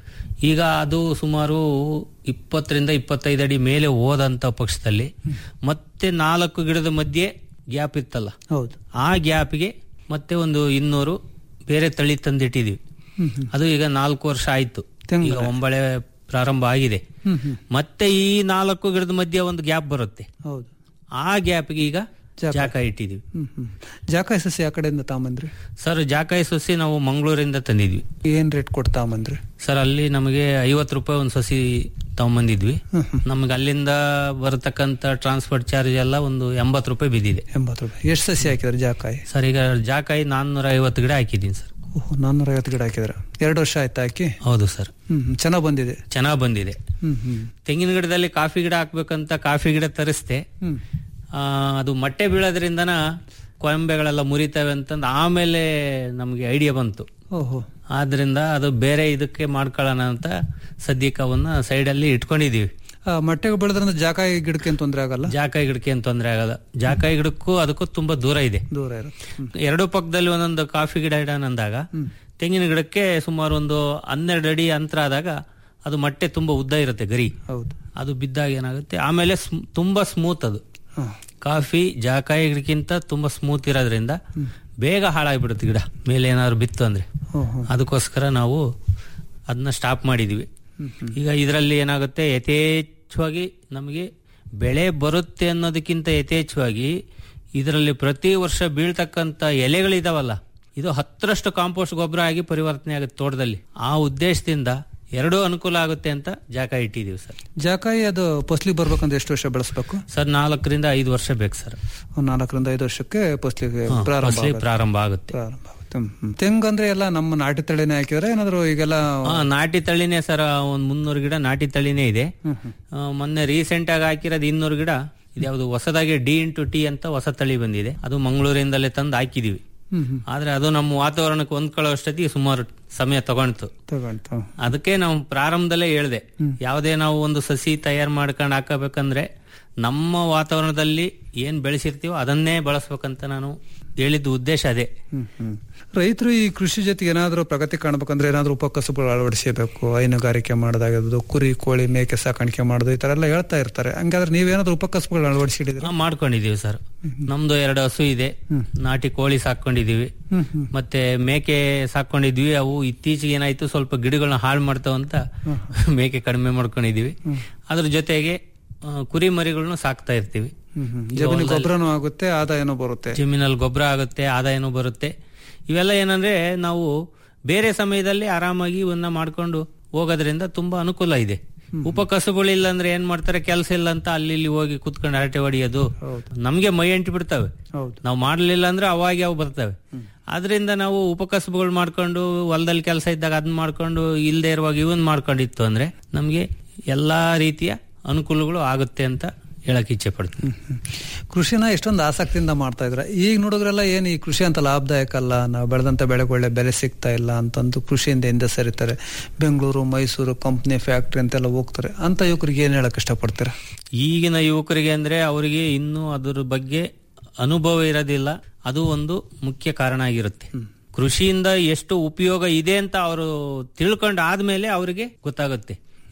ಈಗ ಅದು ಸುಮಾರು ಇಪ್ಪತ್ತರಿಂದ ಇಪ್ಪತ್ತೈದು ಅಡಿ ಮೇಲೆ ಹೋದಂತ ಪಕ್ಷದಲ್ಲಿ ಮತ್ತೆ ನಾಲ್ಕು ಗಿಡದ ಮಧ್ಯೆ ಗ್ಯಾಪ್ ಇತ್ತಲ್ಲ ಹೌದು ಆ ಗ್ಯಾಪ್ಗೆ ಮತ್ತೆ ಒಂದು ಇನ್ನೂರು ಬೇರೆ ತಳಿ ತಂದಿಟ್ಟಿದೀವಿ ಹ್ಮ್ ಹ್ಮ್ ಅದು ಈಗ ನಾಲ್ಕು ವರ್ಷ ಆಯ್ತು ತೆಂಗು ಈಗ ಒಂಬಳೆ ಪ್ರಾರಂಭ ಆಗಿದೆ ಹ್ಮ್ ಹ್ಮ್ ಮತ್ತೆ ಈ ನಾಲ್ಕು ಗಿಡದ ಮಧ್ಯೆ ಒಂದು ಗ್ಯಾಪ್ ಬರುತ್ತೆ ಹೌದು ಆ ಗ್ಯಾಪ್ಗೆ ಈಗ ಜಾಕ. ಜಾಕ ಇಟ್ಟಿದೀವಿ ಹ್ಮ್ ಹ್ಮ್ ಜಾಕಾಯಿ ಸಸಿ ಆ ಕಡೆಯಿಂದ ತಾಂಬಂದ್ರಿ ಸರ್ ಜಾಕಾಯಿ ಸಸಿ ನಾವು ಮಂಗಳೂರಿಂದ ತಂದಿದ್ವಿ ಏನ್ ರೇಟ್ ಕೊಟ್ಟು ತಾಂಬಂದ್ರಿ ಸರ್ ಅಲ್ಲಿ ನಮಗೆ ಐವತ್ತು ರೂಪಾಯಿ ಒಂದು ಸಸಿ ತಗೊಂಬಂದಿದ್ವಿ ನಮಗೆ ಅಲ್ಲಿಂದ ಬರತಕ್ಕಂತ ಟ್ರಾನ್ಸ್ಪೋರ್ಟ್ ಚಾರ್ಜ್ ಎಲ್ಲ ಒಂದು ಎಂಬತ್ತು ರೂಪಾಯಿ ಬಿದ್ದಿದೆ ಎಂಬತ್ತು ರೂಪಾಯಿ ಎಷ್ಟು ಸಸಿ ಹಾಕಿದ್ರೆ ಜಾಕಾಯಿ ಸರ್ ಈಗ ಜಾಕಾಯಿ ನಾನ್ನೂರ ಐವತ್ತು ಗಿಡ ಹಾಕಿದ್ದೀನಿ ಸರ್ ಓಹ್ ನಾನ್ನೂರ ಐವತ್ತು ಗಿಡ ಹಾಕಿದ್ರ ಎರಡು ವರ್ಷ ಆಯ್ತಾ ಹಾಕಿ ಹೌದು ಸರ್ ಹ್ಮ್ ಹ್ಮ್ ಚೆನ್ನಾಗ್ ಬಂದಿದೆ ಚೆನ್ನಾಗ್ ಬಂದಿದೆ ಹ್ಮ್ ಹ್ಮ್ ತೆಂಗಿನ ಗಿಡದಲ್ಲಿ ಕಾಫಿ ಗಿಡ ಹಾಕ್ಬೇಕಂತ ಕಾಫಿ ಗಿಡ ತರಿಸ್ದೆ ಹ್ಮ್ ಆ, ಅದು ಮೊಟ್ಟೆ ಬೀಳೋದ್ರಿಂದನ ಕೊಯಂಬೆಗಳೆಲ್ಲ ಮುರಿತವೆ ಅಂತಂದು ಆಮೇಲೆ ನಮಗೆ ಐಡಿಯಾ ಬಂತು ಓಹೋ ಆದ್ರಿಂದ ಅದು ಬೇರೆ ಇದಕ್ಕೆ ಮಾಡ್ಕೊಳ್ಳೋಣ ಅಂತ ಸದ್ಯಕ್ಕೆ ಅವನ್ನ ಸೈಡಲ್ಲಿ ಇಟ್ಕೊಂಡಿದೀವಿ ಆ, ಮೊಟ್ಟೆಗೆ ಬೆಳೆದ್ರಿಂದ ಜಾಕಾಯಿ ಗಿಡಕ್ಕೆ ಏನ್ ತೊಂದರೆ ಆಗಲ್ಲ ಜಾಕಾಯಿ ಗಿಡಕ್ಕೆ ಏನು ತೊಂದರೆ ಆಗಲ್ಲ ಜಾಕಾಯಿ ಗಿಡಕ್ಕೂ ಅದಕ್ಕೂ ತುಂಬಾ ದೂರ ಇದೆ ದೂರ ಇರುತ್ತೆ ಹ್ಮ್. ಎರಡು ಪಕ್ಕದಲ್ಲಿ ಒಂದೊಂದು ಕಾಫಿ ಗಿಡ ಇಡೋಣ ಅಂದಾಗ ತೆಂಗಿನ ಗಿಡಕ್ಕೆ ಸುಮಾರು ಒಂದು ಹನ್ನೆರಡು ಅಡಿ ಅಂತರ ಆದಾಗ ಅದು ಮೊಟ್ಟೆ ತುಂಬಾ ಉದ್ದ ಇರುತ್ತೆ ಗರಿ ಹೌದು ಅದು ಬಿದ್ದಾಗ ಏನಾಗುತ್ತೆ ಆಮೇಲೆ ಸ್ಮ್- ತುಂಬಾ ಸ್ಮೂತ್ ಅದು ಹಾ. ಕಾಫಿ ಜಾಕಾಯಿ ಗಿಡಕ್ಕಿಂತ ತುಂಬಾ ಸ್ಮೂತ್ ಇರೋದ್ರಿಂದ ಬೇಗ ಹಾಳಾಗ್ಬಿಡುತ್ತೆ ಗಿಡ ಮೇಲೆ ಏನಾದ್ರು ಬಿತ್ತು ಅಂದ್ರೆ ಓಹೋ ಅದಕ್ಕೋಸ್ಕರ ನಾವು ಅದನ್ನ ಸ್ಟಾಪ್ ಮಾಡಿದೀವಿ ಈಗ ಇದರಲ್ಲಿ ಏನಾಗುತ್ತೆ ಯಥೇಚ್ಛವಾಗಿ ನಮಗೆ ಬೆಳೆ ಬರುತ್ತೆ ಅನ್ನೋದಕ್ಕಿಂತ ಯಥೇಚ್ಛವಾಗಿ ಇದರಲ್ಲಿ ಪ್ರತಿ ವರ್ಷ ಬೀಳ್ತಕ್ಕಂತ ಎಲೆಗಳಿದಾವಲ್ಲ ಇದು ಹತ್ತರಷ್ಟು ಕಾಂಪೋಸ್ಟ್ ಗೊಬ್ಬರ ಆಗಿ ಪರಿವರ್ತನೆ ಆಗುತ್ತೆ ತೋಟದಲ್ಲಿ ಆ ಉದ್ದೇಶದಿಂದ ಎರಡೂ ಅನುಕೂಲ ಆಗುತ್ತೆ ಅಂತ ಜಾಕ ಇಟ್ಟಿದೀವಿ ಸರ್ ಜಾಕಾಯಿ ಅದು ಫಸ್ಲಿ ಬರ್ಬೇಕಂದ್ರೆ ಎಷ್ಟು ವರ್ಷ ಬೆಳೆಸ್ಬೇಕು ಸರ್ ನಾಲ್ಕರಿಂದ ಐದು ವರ್ಷ ಬೇಕು ಸರ್ ಒಂದ್ ನಾಲ್ಕರಿಂದ ಐದು ವರ್ಷಕ್ಕೆ ಫಸ್ಲಿಗೆ ಹಾ, ಪ್ರಾರಂಭ ಫಸಲಿ ಆಗುತ್ತೆ. ಪ್ರಾರಂಭ ಆಗುತ್ತೆ ಪ್ರಾರಂಭ ಆಗುತ್ತೆ ಹ್ಮ್, ಹ್ಮ್. ತೆಂಗಂದ್ರೆ ಎಲ್ಲ ನಮ್ಮ ನಾಟಿ ತಳಿನೇ ಹಾಕಿದ್ರೆ ಏನಾದ್ರು ಈಗೆಲ್ಲ ಹಾ, ನಾಟಿ ತಳಿನೇ ಸರ್ ಒಂದ್ ಮುನ್ನೂರು ಗಿಡ ನಾಟಿ ತಳಿನೇ ಇದೆ ಆ, ಮೊನ್ನೆ ರೀಸೆಂಟ್ ಆಗಿ ಹಾಕಿರೋದು ಇನ್ನೂರು ಗಿಡ ಇದ್ಯಾವುದು ಹೊಸದಾಗಿ ಡಿ ಇಂಟು ಟಿ ಅಂತ ಹೊಸ ತಳಿ ಬಂದಿದೆ ಅದು ಮಂಗಳೂರಿಂದಲೇ ತಂದು ಹಾಕಿದೀವಿ ಹ್ಮ್ ಹ್ಮ್ ಆದ್ರೆ ಅದು ನಮ್ಮ ವಾತಾವರಣಕ್ಕೆ ಹೊಂದ್ಕೊಳ್ಳೋ ಅಷ್ಟೊತ್ತಿಗೆ ಸುಮಾರು ಸಮಯ ತಗೊಂಡ್ತು ತಗೊಂಡು ಅದಕ್ಕೆ ನಾವು ಪ್ರಾರಂಭದಲ್ಲೇ ಹೇಳ್ದೆ ಯಾವುದೇ ನಾವು ಒಂದು ಸಸಿ ತಯಾರು ಮಾಡ್ಕೊಂಡು ಹಾಕಬೇಕಂದ್ರೆ ನಮ್ಮ ವಾತಾವರಣದಲ್ಲಿ ಏನ್ ಬೆಳೆಸಿರ್ತೀವೋ ಅದನ್ನೇ ಬಳಸ್ಬೇಕಂತ ನಾನು ಹೇಳಿದ ಉದ್ದೇಶ ಅದೇ ಹ್ಮ್ ಹ್ಮ್ ರೈತರು ಈ ಕೃಷಿ ಜೊತೆಗೆ ಏನಾದ್ರೂ ಪ್ರಗತಿ ಕಾಣ್ಬೇಕಂದ್ರೆ ಏನಾದ್ರೂ ಉಪಕಸಬುಗಳು ಅಳವಡಿಸಬೇಕು ಹೈನುಗಾರಿಕೆ ಮಾಡೋದಾಗಿರ್ಬೋದು ಕುರಿ ಕೋಳಿ ಮೇಕೆ ಸಾಕಾಣಿಕೆ ಮಾಡೋದು ಈ ತರ ಎಲ್ಲ ಹೇಳ್ತಾ ಇರ್ತಾರೆ ಹಂಗಾದ್ರೆ ನೀವೇನಾದ್ರೂ ಉಪಕಸಬುಗಳು ಅಳವಡಿಸಿಡಿದ್ರೆ ನಾವು ಮಾಡ್ಕೊಂಡಿದೀವಿ ಸರ್ ನಮ್ದು ಎರಡು ಹಸು ಇದೆ ನಾಟಿ ಕೋಳಿ ಸಾಕೊಂಡಿದೀವಿ ಹ್ಮ್ ಹ್ಮ್ ಮತ್ತೆ ಮೇಕೆ ಸಾಕೊಂಡಿದ್ವಿ ಅವು ಇತ್ತೀಚೆಗೆ ಏನಾಯ್ತು ಸ್ವಲ್ಪ ಗಿಡಗಳನ್ನ ಹಾಳು ಮಾಡ್ತಾವಂತ ಮೇಕೆ ಕಡಿಮೆ ಮಾಡ್ಕೊಂಡಿದೀವಿ ಅದ್ರ ಜೊತೆಗೆ ಆ, ಕುರಿ ಮರಿಗಳನ್ನ ಸಾಕ್ತಾ ಇರ್ತೀವಿ ಹ್ಮ್ ಹ್ಮ್ ಜಮೀನು ಗೊಬ್ಬರನೂ ಆಗುತ್ತೆ ಆದಾಯನೂ ಬರುತ್ತೆ ಜಮೀನಲ್ಲಿ ಗೊಬ್ಬರ ಆಗುತ್ತೆ ಆದಾಯನೂ ಬರುತ್ತೆ ಇವೆಲ್ಲ ಏನಂದ್ರೆ ನಾವು ಬೇರೆ ಸಮಯದಲ್ಲಿ ಆರಾಮಾಗಿ ಇವನ್ನ ಮಾಡ್ಕೊಂಡು ಹೋಗೋದ್ರಿಂದ ತುಂಬಾ ಅನುಕೂಲ ಇದೆ ಉಪಕಸುಗಳಿಲ್ಲ ಅಂದ್ರೆ ಏನ್ ಮಾಡ್ತಾರೆ ಕೆಲಸ ಇಲ್ಲ ಅಂತ ಅಲ್ಲಿ ಇಲ್ಲಿ ಹೋಗಿ ಕುತ್ಕೊಂಡು ಹರಟೆ ಹೊಡಿಯೋದು ನಮ್ಗೆ ಮೈ ಅಂಟಿ ಬಿಡ್ತವೆ ಹೌದು ನಾವು ಮಾಡಲಿಲ್ಲ ಅಂದ್ರೆ ಅವಾಗ ಅವು ಬರ್ತವೆ ಆದ್ರಿಂದ ನಾವು ಉಪಕಸಬುಗಳು ಮಾಡ್ಕೊಂಡು ಹೊಲದಲ್ಲಿ ಕೆಲಸ ಇದ್ದಾಗ ಅದನ್ನ ಮಾಡ್ಕೊಂಡು ಇಲ್ಲದೆ ಇರುವಾಗ ಇವನ್ ಮಾಡ್ಕೊಂಡಿತ್ತು ಅಂದ್ರೆ ನಮ್ಗೆ ಎಲ್ಲಾ ರೀತಿಯ ಅನುಕೂಲಗಳು ಆಗುತ್ತೆ ಅಂತ ಹೇಳಕ್ ಇಚ್ಛೆ ಪಡ್ತೀನಿ ಹ್ಮ್. ಕೃಷಿನ ಎಷ್ಟೊಂದು ಆಸಕ್ತಿಯಿಂದ ಮಾಡ್ತಾ ಇದ್ರ ಈಗ ನೋಡಿದ್ರೆಲ್ಲ ಏನು ಈ ಕೃಷಿ ಅಂತ ಲಾಭದಾಯಕ ಅಲ್ಲ ನಾವು ಬೆಳೆದಂತ ಬೆಳೆಗೆ ಒಳ್ಳೆ ಬೆಲೆ ಸಿಗ್ತಾ ಇಲ್ಲ ಅಂತಂದು ಕೃಷಿಯಿಂದ ಹಿಂದೆ ಸರಿತಾರೆ ಬೆಂಗಳೂರು ಮೈಸೂರು ಕಂಪ್ನಿ ಫ್ಯಾಕ್ಟ್ರಿ ಅಂತೆಲ್ಲ ಹೋಗ್ತಾರೆ ಅಂತ ಯುವಕರಿಗೆ ಏನ್ ಹೇಳಕ್ ಇಷ್ಟಪಡ್ತೀರಾ ಈಗಿನ ಯುವಕರಿಗೆ ಅಂದ್ರೆ ಅವರಿಗೆ ಇನ್ನೂ ಅದ್ರ ಬಗ್ಗೆ ಅನುಭವ ಇರೋದಿಲ್ಲ ಅದು ಒಂದು ಮುಖ್ಯ ಕಾರಣ ಆಗಿರುತ್ತೆ ಕೃಷಿಯಿಂದ ಎಷ್ಟು ಉಪಯೋಗ ಇದೆ ಅಂತ ಅವರು ತಿಳ್ಕೊಂಡು ಆದ್ಮೇಲೆ ಅವರಿಗೆ ಗೊತ್ತಾಗುತ್ತೆ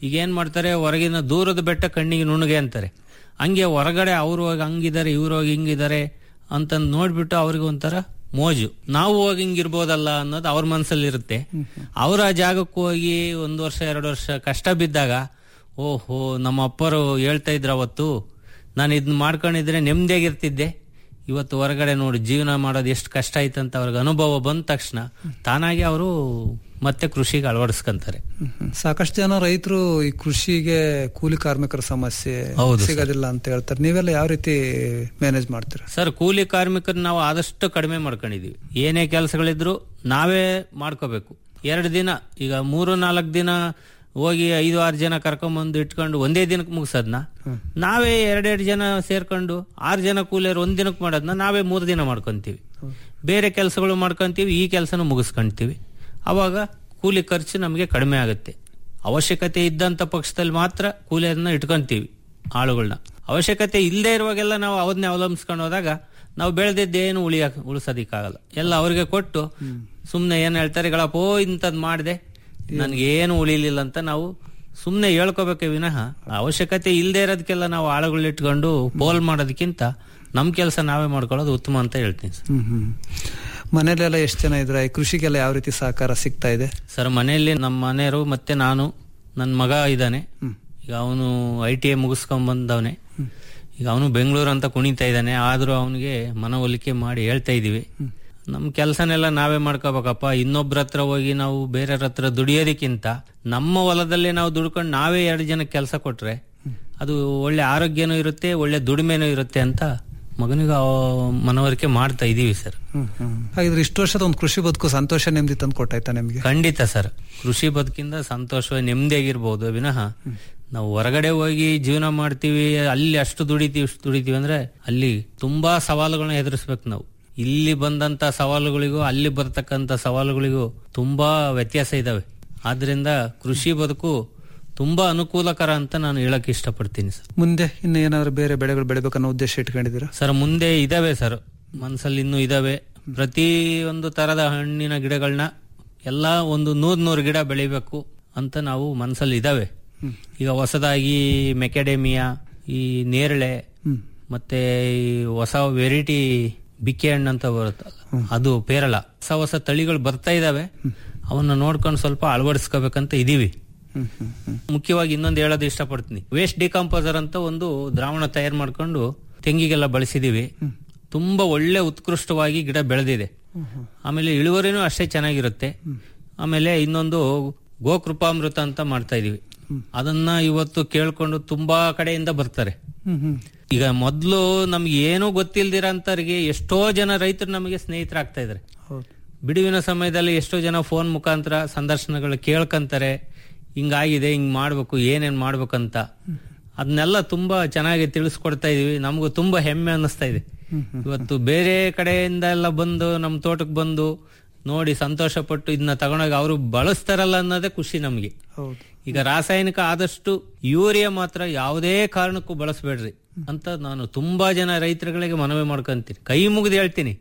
ಈಗ ಏನ್ ಮಾಡ್ತಾರೆ ಹೊರಗಿನ ದೂರದ ಬೆಟ್ಟ ಕಣ್ಣಿಗೆ ನುಣುಗೆ ಅಂತಾರೆ ಹಂಗೆ ಹೊರಗಡೆ ಅವ್ರು ಹೋಗಿ ಹಂಗಿದ್ದಾರೆ ಇವ್ರು ಹೋಗಿ ಹಿಂಗಿದ್ದಾರೆ ಅಂತಂದ್ ನೋಡ್ಬಿಟ್ಟು ಅವ್ರಿಗೆ ಒಂಥರ ಮೋಜು ನಾವು ಹೋಗಿ ಹಿಂಗಿರ್ಬೋದಲ್ಲ ಅನ್ನೋದು ಅವ್ರ ಮನಸ್ಸಲ್ಲಿ ಇರುತ್ತೆ ಅವ್ರ ಆ ಜಾಗಕ್ಕೆ ಹೋಗಿ ಒಂದು ವರ್ಷ ಎರಡು ವರ್ಷ ಕಷ್ಟ ಬಿದ್ದಾಗ ಓಹೋ ನಮ್ಮ ಅಪ್ಪರು ಹೇಳ್ತಾ ಇದ್ರ ಅವತ್ತು ನಾನು ಇದನ್ನ ಮಾಡ್ಕೊಂಡಿದ್ರೆ ನೆಮ್ಮದಿಯಾಗಿರ್ತಿದ್ದೆ ಇವತ್ತು ಹೊರಗಡೆ ನೋಡಿ ಜೀವನ ಮಾಡೋದು ಎಷ್ಟು ಕಷ್ಟ ಆಯ್ತಂತ ಅವ್ರಿಗೆ ಅನುಭವ ಬಂದ ತಕ್ಷಣ ತಾನಾಗಿ ಅವರು ಮತ್ತೆ ಕೃಷಿಗೆ ಅಳವಡಿಸ್ಕೊಂತಾರೆ ಸಾಕಷ್ಟು ಜನ ರೈತರು ಈ ಕೃಷಿಗೆ ಕೂಲಿ ಕಾರ್ಮಿಕರ ಸಮಸ್ಯೆ ಹೌದು ಸರ್. ಸಿಗೋದಿಲ್ಲ ಅಂತ ಹೇಳ್ತಾರೆ ನೀವೆಲ್ಲ ಯಾವ ರೀತಿ ಮ್ಯಾನೇಜ್ ಮಾಡ್ತೀರಾ ಸರ್ ಕೂಲಿ ಕಾರ್ಮಿಕರು ನಾವು ಆದಷ್ಟು ಕಡಿಮೆ ಮಾಡ್ಕೊಂಡಿದೀವಿ ಏನೇ ಕೆಲಸಗಳಿದ್ರು ನಾವೇ ಮಾಡ್ಕೋಬೇಕು ಎರಡು ದಿನ ಈಗ ಮೂರು ನಾಲ್ಕು ದಿನ ಹೋಗಿ ಐದು ಆರು ಜನ ಕರ್ಕೊಂಬಂದು ಇಟ್ಕೊಂಡು ಒಂದೇ ದಿನಕ್ಕೆ ಮುಗಿಸೋದ್ನ ನಾವೇ ಎರಡೆರಡು ಜನ ಸೇರ್ಕೊಂಡು ಆರು ಜನ ಕೂಲಿಯರು ಒಂದ್ ದಿನಕ್ಕೆ ಮಾಡೋದನ್ನ ನಾವೇ ಮೂರು ದಿನ ಮಾಡ್ಕೊಂತೀವಿ ಬೇರೆ ಕೆಲಸಗಳು ಮಾಡ್ಕೊಂತೀವಿ ಈ ಕೆಲಸನೂ ಮುಗಿಸ್ಕೊಂತೀವಿ ಅವಾಗ ಕೂಲಿ ಖರ್ಚು ನಮಗೆ ಕಡಿಮೆ ಆಗುತ್ತೆ ಅವಶ್ಯಕತೆ ಇದ್ದಂತ ಪಕ್ಷದಲ್ಲಿ ಮಾತ್ರ ಕೂಲಿಯರನ್ನ ಇಟ್ಕೊಂತೀವಿ ಆಳುಗಳನ್ನ ಅವಶ್ಯಕತೆ ಇಲ್ಲದೆ ಇರುವಾಗೆಲ್ಲ ನಾವು ಅವನ್ನೇ ಅವಲಂಬಿಸ್ಕೊಂಡು ಹೋದಾಗ ನಾವು ಬೆಳೆದಿದ್ದೇನು ಉಳಿಯ ಉಳಿಸೋದಿಕ್ಕಾಗಲ್ಲ ಎಲ್ಲ ಅವ್ರಿಗೆ ಕೊಟ್ಟು ಸುಮ್ಮನೆ ಏನ್ ಹೇಳ್ತಾರೆ ಗಳಪ್ಪ ಓ ಇಂಥದ್ ಮಾಡಿದೆ ನನ್ಗೆ ಏನು ಉಳಿಲಿಲ್ಲ ಅಂತ ನಾವು ಸುಮ್ಮನೆ ಹೇಳ್ಕೋಬೇಕೆ ವಿನಃ ಅವಶ್ಯಕತೆ ಇಲ್ಲದೆ ಇರೋದಕ್ಕೆಲ್ಲ ನಾವು ಆಳುಗಳು ಇಟ್ಕೊಂಡು ಪೋಲ್ ಮಾಡೋದಕ್ಕಿಂತ ನಮ್ ಕೆಲಸ ನಾವೇ ಮಾಡ್ಕೊಳ್ಳೋದು ಉತ್ತಮ ಅಂತ ಹೇಳ್ತೀನಿ ಸರ್ ಹ್ಮ್ ಹ್ಮ್ ಮನೇಲೆಲ್ಲ ಎಷ್ಟು ಜನ ಇದ್ರ ಈ ಕೃಷಿಗೆಲ್ಲ ಯಾವ ರೀತಿ ಸಹಕಾರ ಸಿಗ್ತಾ ಇದೆ ಸರ್ ಮನೆಯಲ್ಲಿ ನಮ್ಮ ಮನೆಯವರು ಮತ್ತೆ ನಾನು ನನ್ನ ಮಗ ಇದ್ದಾನೆ ಈಗ ಅವನು ಐ ಟಿ ಐ ಮುಗಿಸ್ಕೊಂಡ್ ಬಂದವನೆ ಈಗ ಅವನು ಬೆಂಗಳೂರು ಅಂತ ಕುಣಿತಾ ಇದ್ದಾನೆ ಆದ್ರೂ ಅವನಿಗೆ ಮನವೊಲಿಕೆ ಮಾಡಿ ಹೇಳ್ತಾ ಇದೀವಿ ನಮ್ ಕೆಲಸನೆಲ್ಲ ನಾವೇ ಮಾಡ್ಕೋಬೇಕಪ್ಪ ಇನ್ನೊಬ್ರ ಹತ್ರ ಹೋಗಿ ನಾವು ಬೇರೆಯವ್ರ ಹತ್ರ ದುಡಿಯೋದಕ್ಕಿಂತ ನಮ್ಮ ಹೊಲದಲ್ಲೇ ನಾವು ದುಡ್ಕೊಂಡು ನಾವೇ ಎರಡು ಜನಕ್ಕೆ ಕೆಲಸ ಕೊಟ್ರೆ ಅದು ಒಳ್ಳೆ ಆರೋಗ್ಯನೂ ಇರುತ್ತೆ ಒಳ್ಳೆ ದುಡಿಮೆನೂ ಇರುತ್ತೆ ಅಂತ ಮಗನಿಗೆ ಆ ಮನವರಿಕೆ ಮಾಡ್ತಾ ಇದೀವಿ ಸರ್ ಹ್ಮ್ ಹ್ಮ್ ಹಾಗಿದ್ರೆ ಇಷ್ಟು ವರ್ಷದ ಒಂದು ಕೃಷಿ ಬದುಕು ಸಂತೋಷ ನೆಮ್ಮದಿ ತಂದು ಕೊಟ್ಟಾಯ್ತಾ ನಿಮ್ಗೆ ಖಂಡಿತ ಸರ್ ಕೃಷಿ ಬದುಕಿಂದ ಸಂತೋಷ ನೆಮ್ಮದಿಯಾಗಿರ್ಬೋದು ವಿನಃ ನಾವು ಹೊರಗಡೆ ಹೋಗಿ ಜೀವನ ಮಾಡ್ತೀವಿ ಅಲ್ಲಿ ಅಷ್ಟು ದುಡಿತೀವಿ ಇಷ್ಟು ದುಡಿತೀವಿ ಅಂದ್ರೆ ಅಲ್ಲಿ ತುಂಬಾ ಸವಾಲುಗಳನ್ನ ಎದುರಿಸ್ಬೇಕು ನಾವು ಇಲ್ಲಿ ಬಂದಂತ ಸವಾಲುಗಳಿಗೂ ಅಲ್ಲಿ ಬರ್ತಕ್ಕಂತ ಸವಾಲುಗಳಿಗೂ ತುಂಬಾ ವ್ಯತ್ಯಾಸ ಇದಾವೆ ಆದ್ರಿಂದ ಕೃಷಿ ಬದುಕು ತುಂಬಾ ಅನುಕೂಲಕರ ಅಂತ ನಾನು ಹೇಳಕ್ ಇಷ್ಟಪಡ್ತೀನಿ ಸರ್ ಮುಂದೆ ಇನ್ನು ಏನಾದ್ರು ಬೇರೆ ಬೆಳೆಗಳು ಬೆಳಿಬೇಕನ್ನೋ ಉದ್ದೇಶ ಇಟ್ಕೊಂಡಿದ್ದೀರಾ ಸರ್ ಮುಂದೆ ಇದಾವೆ ಸರ್ ಮನ್ಸಲ್ಲಿ ಇನ್ನೂ ಇದಾವೆ ಪ್ರತಿ ಒಂದು ತರದ ಹಣ್ಣಿನ ಗಿಡಗಳನ್ನ ಎಲ್ಲ ಒಂದು ನೂರ್ ನೂರು ಗಿಡ ಬೆಳಿಬೇಕು ಅಂತ ನಾವು ಮನ್ಸಲ್ಲಿ ಇದಾವೆ ಈಗ ಹೊಸದಾಗಿ ಮೆಕೆಡೆಮಿಯಾ ಈ ನೇರಳೆ ಮತ್ತೆ ಈ ಹೊಸ ವೆರೈಟಿ ಬಿಕ್ಕೆ ಹಣ್ಣು ಅಂತ ಬರುತ್ತಲ್ಲ ಅದು ಪೇರಳ ಹೊಸ ಹೊಸ ತಳಿಗಳು ಬರ್ತಾ ಇದಾವೆ ಅವನ್ನ ನೋಡ್ಕೊಂಡು ಸ್ವಲ್ಪ ಅಳವಡಿಸ್ಕೋಬೇಕಂತ ಇದೀವಿ ಹ್ಮ್ ಹ್ಮ್ ಹ್ಮ್ ಮುಖ್ಯವಾಗಿ ಇನ್ನೊಂದು ಹೇಳೋದು ಇಷ್ಟಪಡ್ತೀನಿ ವೇಸ್ಟ್ ಡಿಕಂಪೋಸರ್ ಅಂತ ಒಂದು ದ್ರಾವಣ ತಯಾರು ಮಾಡ್ಕೊಂಡು ತೆಂಗಿಗೆಲ್ಲ ಬಳಸಿದೀವಿ ತುಂಬಾ ಒಳ್ಳೆ ಉತ್ಕೃಷ್ಟವಾಗಿ ಗಿಡ ಬೆಳೆದಿದೆ ಆಮೇಲೆ ಇಳುವರಿನೂ ಅಷ್ಟೇ ಚೆನ್ನಾಗಿರುತ್ತೆ ಆಮೇಲೆ ಇನ್ನೊಂದು ಗೋಕೃಪಾಮೃತ ಅಂತ ಮಾಡ್ತಾ ಇದೀವಿ ಅದನ್ನ ಇವತ್ತು ಕೇಳ್ಕೊಂಡು ತುಂಬಾ ಕಡೆಯಿಂದ ಬರ್ತಾರೆ ಹ್ಮ್ ಹ್ಮ್ ಈಗ ಮೊದ್ಲು ನಮ್ಗೆ ಏನೂ ಗೊತ್ತಿಲ್ದಿರಂತವ್ರಿಗೆ ಎಷ್ಟೋ ಜನ ರೈತರು ನಮಗೆ ಸ್ನೇಹಿತರಾಗ್ತಾ ಇದಾರೆ ಹೌದು ಬಿಡುವಿನ ಸಮಯದಲ್ಲಿ ಎಷ್ಟೋ ಜನ ಫೋನ್ ಮುಖಾಂತರ ಸಂದರ್ಶನಗಳು ಕೇಳ್ಕಂತಾರೆ ಹಿಂಗಾಗಿದೆ ಹಿಂಗ್ ಮಾಡ್ಬೇಕು ಏನೇನ್ ಮಾಡ್ಬೇಕಂತ ಅದನ್ನೆಲ್ಲ ತುಂಬಾ ಚೆನ್ನಾಗಿ ತಿಳಿಸ್ಕೊಡ್ತಾ ಇದೀವಿ ನಮಗೂ ತುಂಬಾ ಹೆಮ್ಮೆ ಅನ್ನಿಸ್ತಾ ಇದೆ ಇವತ್ತು ಬೇರೆ ಕಡೆಯಿಂದ ಎಲ್ಲ ಬಂದು ನಮ್ಮ ತೋಟಕ್ಕೆ ಬಂದು ನೋಡಿ ಸಂತೋಷ ಪಟ್ಟು ಇದನ್ನ ತಗೊಂಡೋಗಿ ಅವರು ಬಳಸ್ತಾರಲ್ಲ ಅನ್ನೋದೇ ಖುಷಿ ನಮ್ಗೆ ಹೌದು ಈಗ ರಾಸಾಯನಿಕ ಆದಷ್ಟು ಯೂರಿಯಾ ಮಾತ್ರ ಯಾವುದೇ ಕಾರಣಕ್ಕೂ ಬಳಸಬೇಡ್ರಿ ಅಂತ ನಾನು ತುಂಬಾ ಜನ ರೈತರುಗಳಿಗೆ ಮನವಿ ಮಾಡ್ಕೊಂತೀನಿ ಕೈ ಮುಗಿದು ಹೇಳ್ತೀನಿ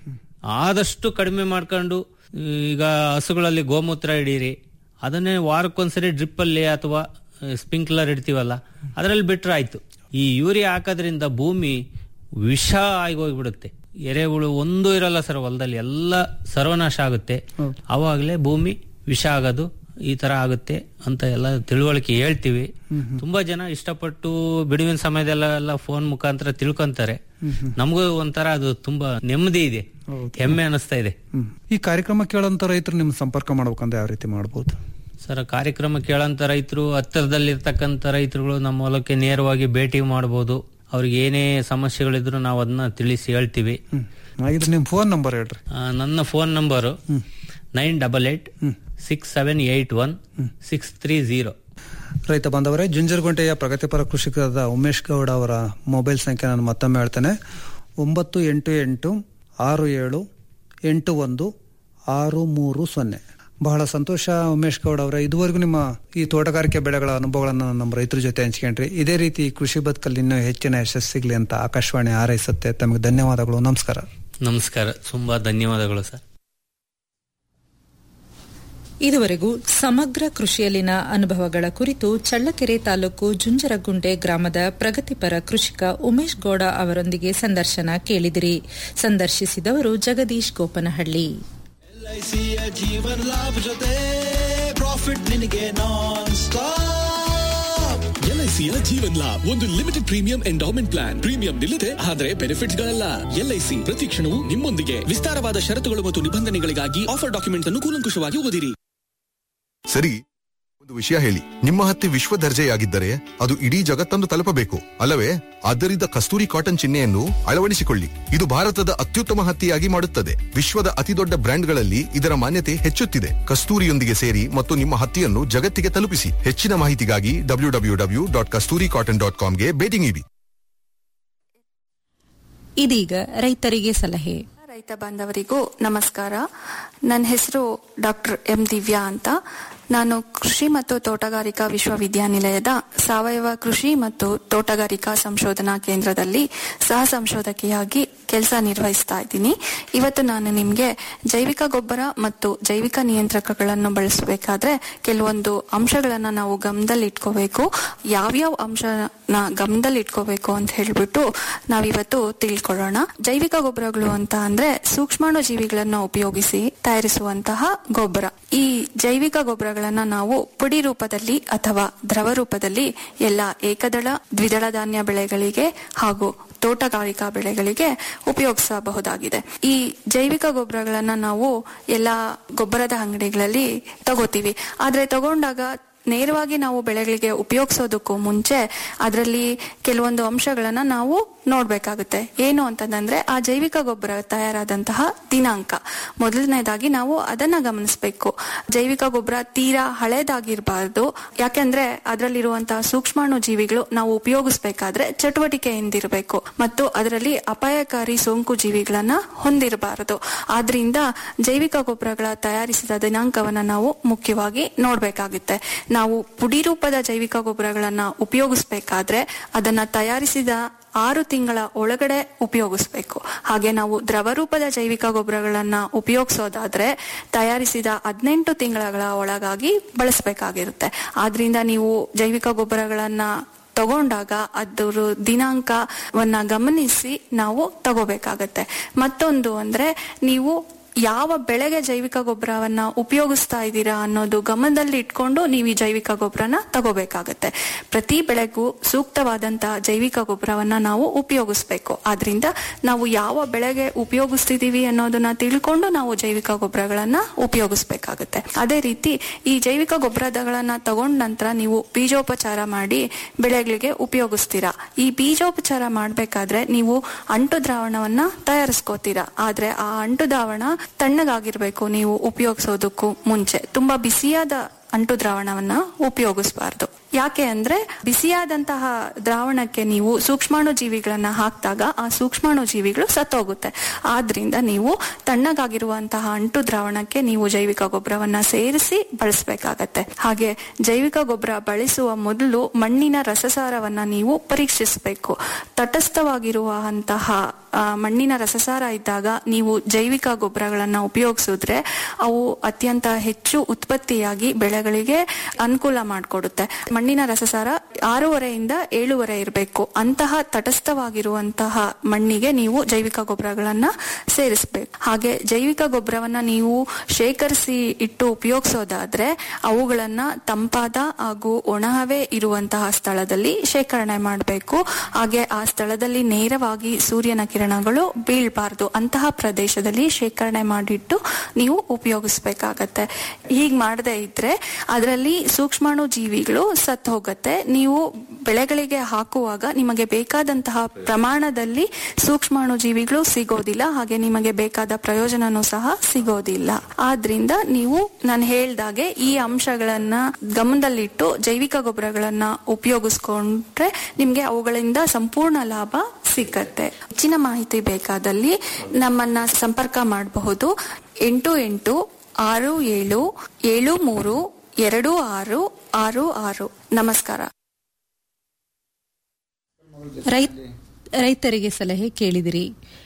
ಆದಷ್ಟು ಕಡಿಮೆ ಮಾಡ್ಕೊಂಡು ಈಗ ಹಸುಗಳಲ್ಲಿ ಗೋಮೂತ್ರ ಹಿಡೀರಿ ಅದನ್ನೇ ವಾರಕ್ಕೊಂದ್ಸರಿ ಡ್ರಿಪ್ ಅಲ್ಲಿ ಅಥವಾ ಸ್ಪ್ರಿಂಕ್ಲರ್ ಇಡ್ತೀವಲ್ಲ ಅದರಲ್ಲಿ ಬಿಟ್ರೆ ಆಯ್ತು ಈ ಯೂರಿಯಾ ಹಾಕೋದ್ರಿಂದ ಭೂಮಿ ವಿಷ ಆಗಿ ಹೋಗ್ಬಿಡುತ್ತೆ ಎರೆಹುಳು ಒಂದು ಇರಲ್ಲ ಸರ್ ಹೊಲದಲ್ಲಿ ಎಲ್ಲ ಸರ್ವನಾಶ ಆಗುತ್ತೆ ಅವಾಗಲೇ ಭೂಮಿ ವಿಷ ಆಗೋದು ಈ ತರ ಆಗುತ್ತೆ ಅಂತ ಎಲ್ಲ ತಿಳುವಳಿಕೆ ಹೇಳ್ತೀವಿ ತುಂಬಾ ಜನ ಇಷ್ಟಪಟ್ಟು ಬಿಡುವಿನ ಸಮಯದಲ್ಲೆಲ್ಲ ಫೋನ್ ಮುಖಾಂತರ ತಿಳ್ಕೊಂತಾರೆ ನಮಗೂ ಒಂಥರ ಅದು ತುಂಬಾ ನೆಮ್ಮದಿ ಇದೆ ಹೆಮ್ಮೆ ಅನಿಸ್ತಾ ಇದೆ ಹ್ಮ್ ಈ ಕಾರ್ಯಕ್ರಮ ಕೇಳೋಂತ ರೈತರು ನಿಮ್ ಸಂಪರ್ಕ ಮಾಡ್ಬೇಕಂದ್ರೆ ಯಾವ ರೀತಿ ಮಾಡ್ಬೋದು ಸರ್ ಕಾರ್ಯಕ್ರಮ ಕೇಳಂತ ರೈತರು ಹತ್ತಿರದಲ್ಲಿರ್ತಕ್ಕಂಥ ರೈತರುಗಳು ನಮ್ಮ ಹೊಲಕ್ಕೆ ನೇರವಾಗಿ ಭೇಟಿ ಮಾಡಬಹುದು ಅವ್ರಿಗೆ ಏನೇ ಸಮಸ್ಯೆಗಳಿದ್ರು ನಾವು ಅದನ್ನ ತಿಳಿಸಿ ಹೇಳ್ತೀವಿ ಹ್ಮ್ ಹಾಗಿದ್ರೆ ನಿಮ್ ಫೋನ್ ನಂಬರ್ ಹೇಳ್ರಿ ಆ, ನನ್ನ phone number nine double eight six seven eight one six three zero ರೈತ ಬಾಂಧವರೇ ಜುಂಜರಗುಂಟೆಯ ಪ್ರಗತಿಪರ ಕೃಷಿಕರಾದ ಉಮೇಶ್ ಗೌಡ ಅವರ ಮೊಬೈಲ್ ಸಂಖ್ಯೆ ನಾನು ಮತ್ತೊಮ್ಮೆ ಹೇಳ್ತೇನೆ ಒಂಬತ್ತು ಎಂಟು ಎಂಟು ಆರು ಏಳು ಎಂಟು ಒಂದು ಆರು ಮೂರು ಸೊನ್ನೆ ಬಹಳ ಸಂತೋಷ ಉಮೇಶ್ ಗೌಡ ಅವರೇ ಇದುವರೆಗೂ ನಿಮ್ಮ ಈ ತೋಟಗಾರಿಕೆ ಬೆಳೆಗಳ ಅನುಭವಗಳನ್ನು ನಮ್ಮ ರೈತರ ಜೊತೆ ಹಂಚ್ಕೊಂಡ್ರಿ ಇದೇ ರೀತಿ ಕೃಷಿ ಬದುಕಲ್ಲಿ ಇನ್ನೂ ಹೆಚ್ಚಿನ ಯಶಸ್ಸು ಸಿಗ್ಲಿ ಅಂತ ಆಕಾಶವಾಣಿ ಹಾರೈಸುತ್ತೆ ತಮಗೆ ಧನ್ಯವಾದಗಳು ನಮಸ್ಕಾರ ನಮಸ್ಕಾರ ತುಂಬಾ ಧನ್ಯವಾದಗಳು ಸರ್ ಇದುವರೆಗೂ ಸಮಗ್ರ ಕೃಷಿಯಲ್ಲಿನ ಅನುಭವಗಳ ಕುರಿತು ಚಳ್ಳಕೆರೆ ತಾಲೂಕು ಜುಂಜರಗುಂಟೆ ಗ್ರಾಮದ ಪ್ರಗತಿಪರ ಕೃಷಿಕ ಉಮೇಶ್ ಗೌಡ ಅವರೊಂದಿಗೆ ಸಂದರ್ಶನ ಕೇಳಿದಿರಿ ಸಂದರ್ಶಿಸಿದವರು ಜಗದೀಶ್ ಗೋಪನಹಳ್ಳಿ ಎಲ್ಐಸಿಯ ಜೀವನ ಲಾಭ ಜೊತೆ ಪ್ರಾಫಿಟ್ ನಿನಗೆ ನಾನ್ ಸ್ಟಾಪ್ ಎಲ್ಐಸಿಯ ಜೀವನ್ ಲಾಭ್ ಒಂದು limited premium endowment plan premium ನಿಲ್ಲದೆ ಆದರೆ ಬೆನಿಫಿಟ್ಸ್ ಗಳಲ್ಲ ಎಲ್ಐಸಿ ಪ್ರತಿ ಕ್ಷಣವೂ ನಿಮ್ಮೊಂದಿಗೆ ವಿಸ್ತಾರವಾದ ಷರತ್ತುಗಳು ಮತ್ತು ನಿಬಂಧನೆಗಳಿಗಾಗಿ ಆಫರ್ ಡಾಕ್ಯುಮೆಂಟ್ ಅನ್ನು ಕೂಲಂಕುಷವಾಗಿ ಓದಿರಿ ಸರಿ ಒಂದು ವಿಷಯ ಹೇಳಿ ನಿಮ್ಮ ಹತ್ತಿ ವಿಶ್ವ ದರ್ಜೆಯಾಗಿದ್ದರೆ ಅದು ಇಡೀ ಜಗತ್ತನ್ನು ತಲುಪಬೇಕು ಅಲ್ಲವೇ ಆದ್ದರಿಂದ ಕಸ್ತೂರಿ ಕಾಟನ್ ಚಿಹ್ನೆಯನ್ನು ಅಳವಡಿಸಿಕೊಳ್ಳಿ ಇದು ಭಾರತದ ಅತ್ಯುತ್ತಮ ಹತ್ತಿಯಾಗಿ ಮಾಡುತ್ತದೆ ವಿಶ್ವದ ಅತಿದೊಡ್ಡ ಬ್ರ್ಯಾಂಡ್ಗಳಲ್ಲಿ ಇದರ ಮಾನ್ಯತೆ ಹೆಚ್ಚುತ್ತಿದೆ ಕಸ್ತೂರಿಯೊಂದಿಗೆ ಸೇರಿ ಮತ್ತು ನಿಮ್ಮ ಹತ್ತಿಯನ್ನು ಜಗತ್ತಿಗೆ ತಲುಪಿಸಿ ಹೆಚ್ಚಿನ ಮಾಹಿತಿಗಾಗಿ W W W dot Kasturi cotton dot ಕಾಮ್ಗೆ ಭೇಟಿ ನೀಡಿ ಇದೀಗ ರೈತರಿಗೆ ಸಲಹೆ ರೈತ ಬಾಂಧವರಿಗೂ ನಮಸ್ಕಾರ ನನ್ನ ಹೆಸರು ಡಾಕ್ಟರ್ ಎಂ ದಿವ್ಯಾ ಅಂತ ನಾನು ಕೃಷಿ ಮತ್ತು ತೋಟಗಾರಿಕಾ ವಿಶ್ವವಿದ್ಯಾನಿಲಯದ ಸಾವಯವ ಕೃಷಿ ಮತ್ತು ತೋಟಗಾರಿಕಾ ಸಂಶೋಧನಾ ಕೇಂದ್ರದಲ್ಲಿ ಸಹ ಸಂಶೋಧಕಿಯಾಗಿ ಕೆಲಸ ನಿರ್ವಹಿಸ್ತಾ ಇದ್ದೀನಿ ಇವತ್ತು ನಾನು ನಿಮಗೆ ಜೈವಿಕ ಗೊಬ್ಬರ ಮತ್ತು ಜೈವಿಕ ನಿಯಂತ್ರಕಗಳನ್ನು ಬಳಸಬೇಕಾದ್ರೆ ಕೆಲವೊಂದು ಅಂಶಗಳನ್ನ ನಾವು ಗಮನದಲ್ಲಿಟ್ಕೋಬೇಕು ಯಾವ್ಯಾವ ಅಂಶನ ಗಮನದಲ್ಲಿಟ್ಕೋಬೇಕು ಅಂತ ಹೇಳ್ಬಿಟ್ಟು ನಾವಿವತ್ತು ತಿಳ್ಕೊಳ್ಳೋಣ ಜೈವಿಕ ಗೊಬ್ಬರಗಳು ಅಂತ ಅಂದ್ರೆ ಸೂಕ್ಷ್ಮಾಣು ಜೀವಿಗಳನ್ನ ಉಪಯೋಗಿಸಿ ತಯಾರಿಸುವಂತಹ ಗೊಬ್ಬರ ಈ ಜೈವಿಕ ಗೊಬ್ಬರಗಳನ್ನ ನಾವು ಪುಡಿ ರೂಪದಲ್ಲಿ ಅಥವಾ ದ್ರವ ರೂಪದಲ್ಲಿ ಎಲ್ಲ ಏಕದಳ ದ್ವಿದಳ ಧಾನ್ಯ ಬೆಳೆಗಳಿಗೆ ಹಾಗೂ ತೋಟಗಾರಿಕಾ ಬೆಳೆಗಳಿಗೆ ಉಪಯೋಗಿಸಬಹುದಾಗಿದೆ ಈ ಜೈವಿಕ ಗೊಬ್ಬರಗಳನ್ನ ನಾವು ಎಲ್ಲ ಗೊಬ್ಬರದ ಅಂಗಡಿಗಳಲ್ಲಿ ತಗೋತೀವಿ ಆದ್ರೆ ತಗೊಂಡಾಗ ನೇರವಾಗಿ ನಾವು ಬೆಳೆಗಳಿಗೆ ಉಪಯೋಗಿಸೋದಕ್ಕೂ ಮುಂಚೆ ಅದರಲ್ಲಿ ಕೆಲವೊಂದು ಅಂಶಗಳನ್ನ ನಾವು ನೋಡ್ಬೇಕಾಗುತ್ತೆ ಏನು ಅಂತಂದ್ರೆ ಆ ಜೈವಿಕ ಗೊಬ್ಬರ ತಯಾರಾದಂತಹ ದಿನಾಂಕ ಮೊದಲನೇದಾಗಿ ನಾವು ಅದನ್ನ ಗಮನಿಸಬೇಕು ಜೈವಿಕ ಗೊಬ್ಬರ ತೀರಾ ಹಳೇದಾಗಿರ್ಬಾರ್ದು ಯಾಕೆಂದ್ರೆ ಅದರಲ್ಲಿರುವಂತಹ ಸೂಕ್ಷ್ಮಾಣು ಜೀವಿಗಳು ನಾವು ಉಪಯೋಗಿಸ್ಬೇಕಾದ್ರೆ ಚಟುವಟಿಕೆಯಿಂದಿರಬೇಕು ಮತ್ತು ಅದರಲ್ಲಿ ಅಪಾಯಕಾರಿ ಸೋಂಕು ಜೀವಿಗಳನ್ನ ಹೊಂದಿರಬಾರದು ಆದ್ರಿಂದ ಜೈವಿಕ ಗೊಬ್ಬರಗಳ ತಯಾರಿಸಿದ ದಿನಾಂಕವನ್ನ ನಾವು ಮುಖ್ಯವಾಗಿ ನೋಡ್ಬೇಕಾಗುತ್ತೆ ನಾವು ಪುಡಿ ರೂಪದ ಜೈವಿಕ ಗೊಬ್ಬರಗಳನ್ನ ಉಪಯೋಗಿಸ್ಬೇಕಾದ್ರೆ ಅದನ್ನ ತಯಾರಿಸಿದ ಆರು ತಿಂಗಳ ಒಳಗಡೆ ಉಪಯೋಗಿಸ್ಬೇಕು ಹಾಗೆ ನಾವು ದ್ರವ ರೂಪದ ಜೈವಿಕ ಗೊಬ್ಬರಗಳನ್ನ ಉಪಯೋಗಿಸೋದಾದ್ರೆ ತಯಾರಿಸಿದ ಹದಿನೆಂಟು ತಿಂಗಳ ಒಳಗಾಗಿ ಬಳಸಬೇಕಾಗಿರುತ್ತೆ ಆದ್ರಿಂದ ನೀವು ಜೈವಿಕ ಗೊಬ್ಬರಗಳನ್ನ ತಗೊಂಡಾಗ ಅದರ ದಿನಾಂಕವನ್ನ ಗಮನಿಸಿ ನಾವು ತಗೋಬೇಕಾಗತ್ತೆ ಮತ್ತೊಂದು ಅಂದ್ರೆ ನೀವು ಯಾವ ಬೆಳೆಗೆ ಜೈವಿಕ ಗೊಬ್ಬರವನ್ನ ಉಪಯೋಗಿಸ್ತಾ ಇದ್ದೀರಾ ಅನ್ನೋದು ಗಮನದಲ್ಲಿ ಇಟ್ಕೊಂಡು ನೀವು ಈ ಜೈವಿಕ ಗೊಬ್ಬರನ ತಗೋಬೇಕಾಗತ್ತೆ ಪ್ರತಿ ಬೆಳೆಗೂ ಸೂಕ್ತವಾದಂತಹ ಜೈವಿಕ ಗೊಬ್ಬರವನ್ನ ನಾವು ಉಪಯೋಗಿಸ್ಬೇಕು ಆದ್ರಿಂದ ನಾವು ಯಾವ ಬೆಳೆಗೆ ಉಪಯೋಗಿಸ್ತಿದೀವಿ ಅನ್ನೋದನ್ನ ತಿಳ್ಕೊಂಡು ನಾವು ಜೈವಿಕ ಗೊಬ್ಬರಗಳನ್ನ ಉಪಯೋಗಿಸ್ಬೇಕಾಗತ್ತೆ ಅದೇ ರೀತಿ ಈ ಜೈವಿಕ ಗೊಬ್ಬರಗಳನ್ನ ತಗೊಂಡ ನಂತರ ನೀವು ಬೀಜೋಪಚಾರ ಮಾಡಿ ಬೆಳೆಗಳಿಗೆ ಉಪಯೋಗಿಸ್ತೀರಾ ಈ ಬೀಜೋಪಚಾರ ಮಾಡ್ಬೇಕಾದ್ರೆ ನೀವು ಅಂಟು ದ್ರಾವಣವನ್ನ ತಯಾರಿಸ್ಕೋತೀರಾ ಆದ್ರೆ ಆ ಅಂಟು ದ್ರಾವಣ ತಣ್ಣಗಾಗಿರ್ಬೇಕು ನೀವು ಉಪಯೋಗಿಸೋದಕ್ಕೂ ಮುಂಚೆ ತುಂಬಾ ಬಿಸಿಯಾದ ಅಂಟು ದ್ರಾವಣವನ್ನ ಉಪಯೋಗಿಸಬಾರ್ದು ಯಾಕೆ ಅಂದ್ರೆ ಬಿಸಿಯಾದಂತಹ ದ್ರಾವಣಕ್ಕೆ ನೀವು ಸೂಕ್ಷ್ಮಾಣು ಜೀವಿಗಳನ್ನ ಹಾಕಿದಾಗ ಆ ಸೂಕ್ಷ್ಮಾಣು ಜೀವಿಗಳು ಸತ್ತೋಗುತ್ತೆ ಆದ್ರಿಂದ ನೀವು ತಣ್ಣಗಾಗಿರುವಂತಹ ಅಂಟು ದ್ರಾವಣಕ್ಕೆ ನೀವು ಜೈವಿಕ ಗೊಬ್ಬರವನ್ನ ಸೇರಿಸಿ ಬಳಸಬೇಕಾಗತ್ತೆ ಹಾಗೆ ಜೈವಿಕ ಗೊಬ್ಬರ ಬಳಸುವ ಮೊದಲು ಮಣ್ಣಿನ ರಸಸಾರವನ್ನ ನೀವು ಪರೀಕ್ಷಿಸಬೇಕು ತಟಸ್ಥವಾಗಿರುವಂತಹ ಮಣ್ಣಿನ ರಸಸಾರ ಇದ್ದಾಗ ನೀವು ಜೈವಿಕ ಗೊಬ್ಬರಗಳನ್ನ ಉಪಯೋಗಿಸಿದ್ರೆ ಅವು ಅತ್ಯಂತ ಹೆಚ್ಚು ಉತ್ಪತ್ತಿಯಾಗಿ ಬೆಳೆಗಳಿಗೆ ಅನುಕೂಲ ಮಾಡಿಕೊಡುತ್ತೆ ಮಣ್ಣಿನ ರಸಸಾರ ಆರೂವರೆಯಿಂದ ಏಳುವರೆ ಇರಬೇಕು ಅಂತಹ ತಟಸ್ಥವಾಗಿರುವಂತಹ ಮಣ್ಣಿಗೆ ನೀವು ಜೈವಿಕ ಗೊಬ್ಬರಗಳನ್ನ ಸೇರಿಸಬೇಕು ಹಾಗೆ ಜೈವಿಕ ಗೊಬ್ಬರವನ್ನ ನೀವು ಶೇಖರಿಸಿ ಇಟ್ಟು ಉಪಯೋಗಿಸೋದಾದ್ರೆ ಅವುಗಳನ್ನ ತಂಪಾದ ಹಾಗೂ ಒಣಹವೆ ಇರುವಂತಹ ಸ್ಥಳದಲ್ಲಿ ಶೇಖರಣೆ ಮಾಡಬೇಕು ಹಾಗೆ ಆ ಸ್ಥಳದಲ್ಲಿ ನೇರವಾಗಿ ಸೂರ್ಯನ ಕಿರಣಗಳು ಬೀಳ್ಬಾರ್ದು ಅಂತಹ ಪ್ರದೇಶದಲ್ಲಿ ಶೇಖರಣೆ ಮಾಡಿಟ್ಟು ನೀವು ಉಪಯೋಗಿಸ್ಬೇಕಾಗತ್ತೆ ಹೀಗ್ ಮಾಡದೇ ಇದ್ರೆ ಅದರಲ್ಲಿ ಸೂಕ್ಷ್ಮಾಣು ಜೀವಿಗಳು ಸತ್ತು ಹೋಗುತ್ತೆ ನೀವು ಬೆಳೆಗಳಿಗೆ ಹಾಕುವಾಗ ನಿಮಗೆ ಬೇಕಾದಂತಹ ಪ್ರಮಾಣದಲ್ಲಿ ಸೂಕ್ಷ್ಮಾಣು ಜೀವಿಗಳು ಸಿಗೋದಿಲ್ಲ ಹಾಗೆ ನಿಮಗೆ ಬೇಕಾದ ಪ್ರಯೋಜನನೂ ಸಹ ಸಿಗೋದಿಲ್ಲ ಆದ್ರಿಂದ ನೀವು ನಾನು ಹೇಳ್ದಾಗೆ ಈ ಅಂಶಗಳನ್ನ ಗಮನದಲ್ಲಿಟ್ಟು ಜೈವಿಕ ಗೊಬ್ಬರಗಳನ್ನ ಉಪಯೋಗಿಸ್ಕೊಂಡ್ರೆ ನಿಮ್ಗೆ ಅವುಗಳಿಂದ ಸಂಪೂರ್ಣ ಲಾಭ ಸಿಗತ್ತೆ ಹೆಚ್ಚಿನ ಮಾಹಿತಿ ಬೇಕಾದಲ್ಲಿ ನಮ್ಮನ್ನ ಸಂಪರ್ಕ ಮಾಡಬಹುದು ಎಂಟು ಎಂಟು ಆರು ಏಳು ಏಳು ಮೂರು ಎರಡು ಆರು ಆರು ಆರು ನಮಸ್ಕಾರ ರೈತರಿಗೆ ಸಲಹೆ ಕೇಳಿದಿರಿ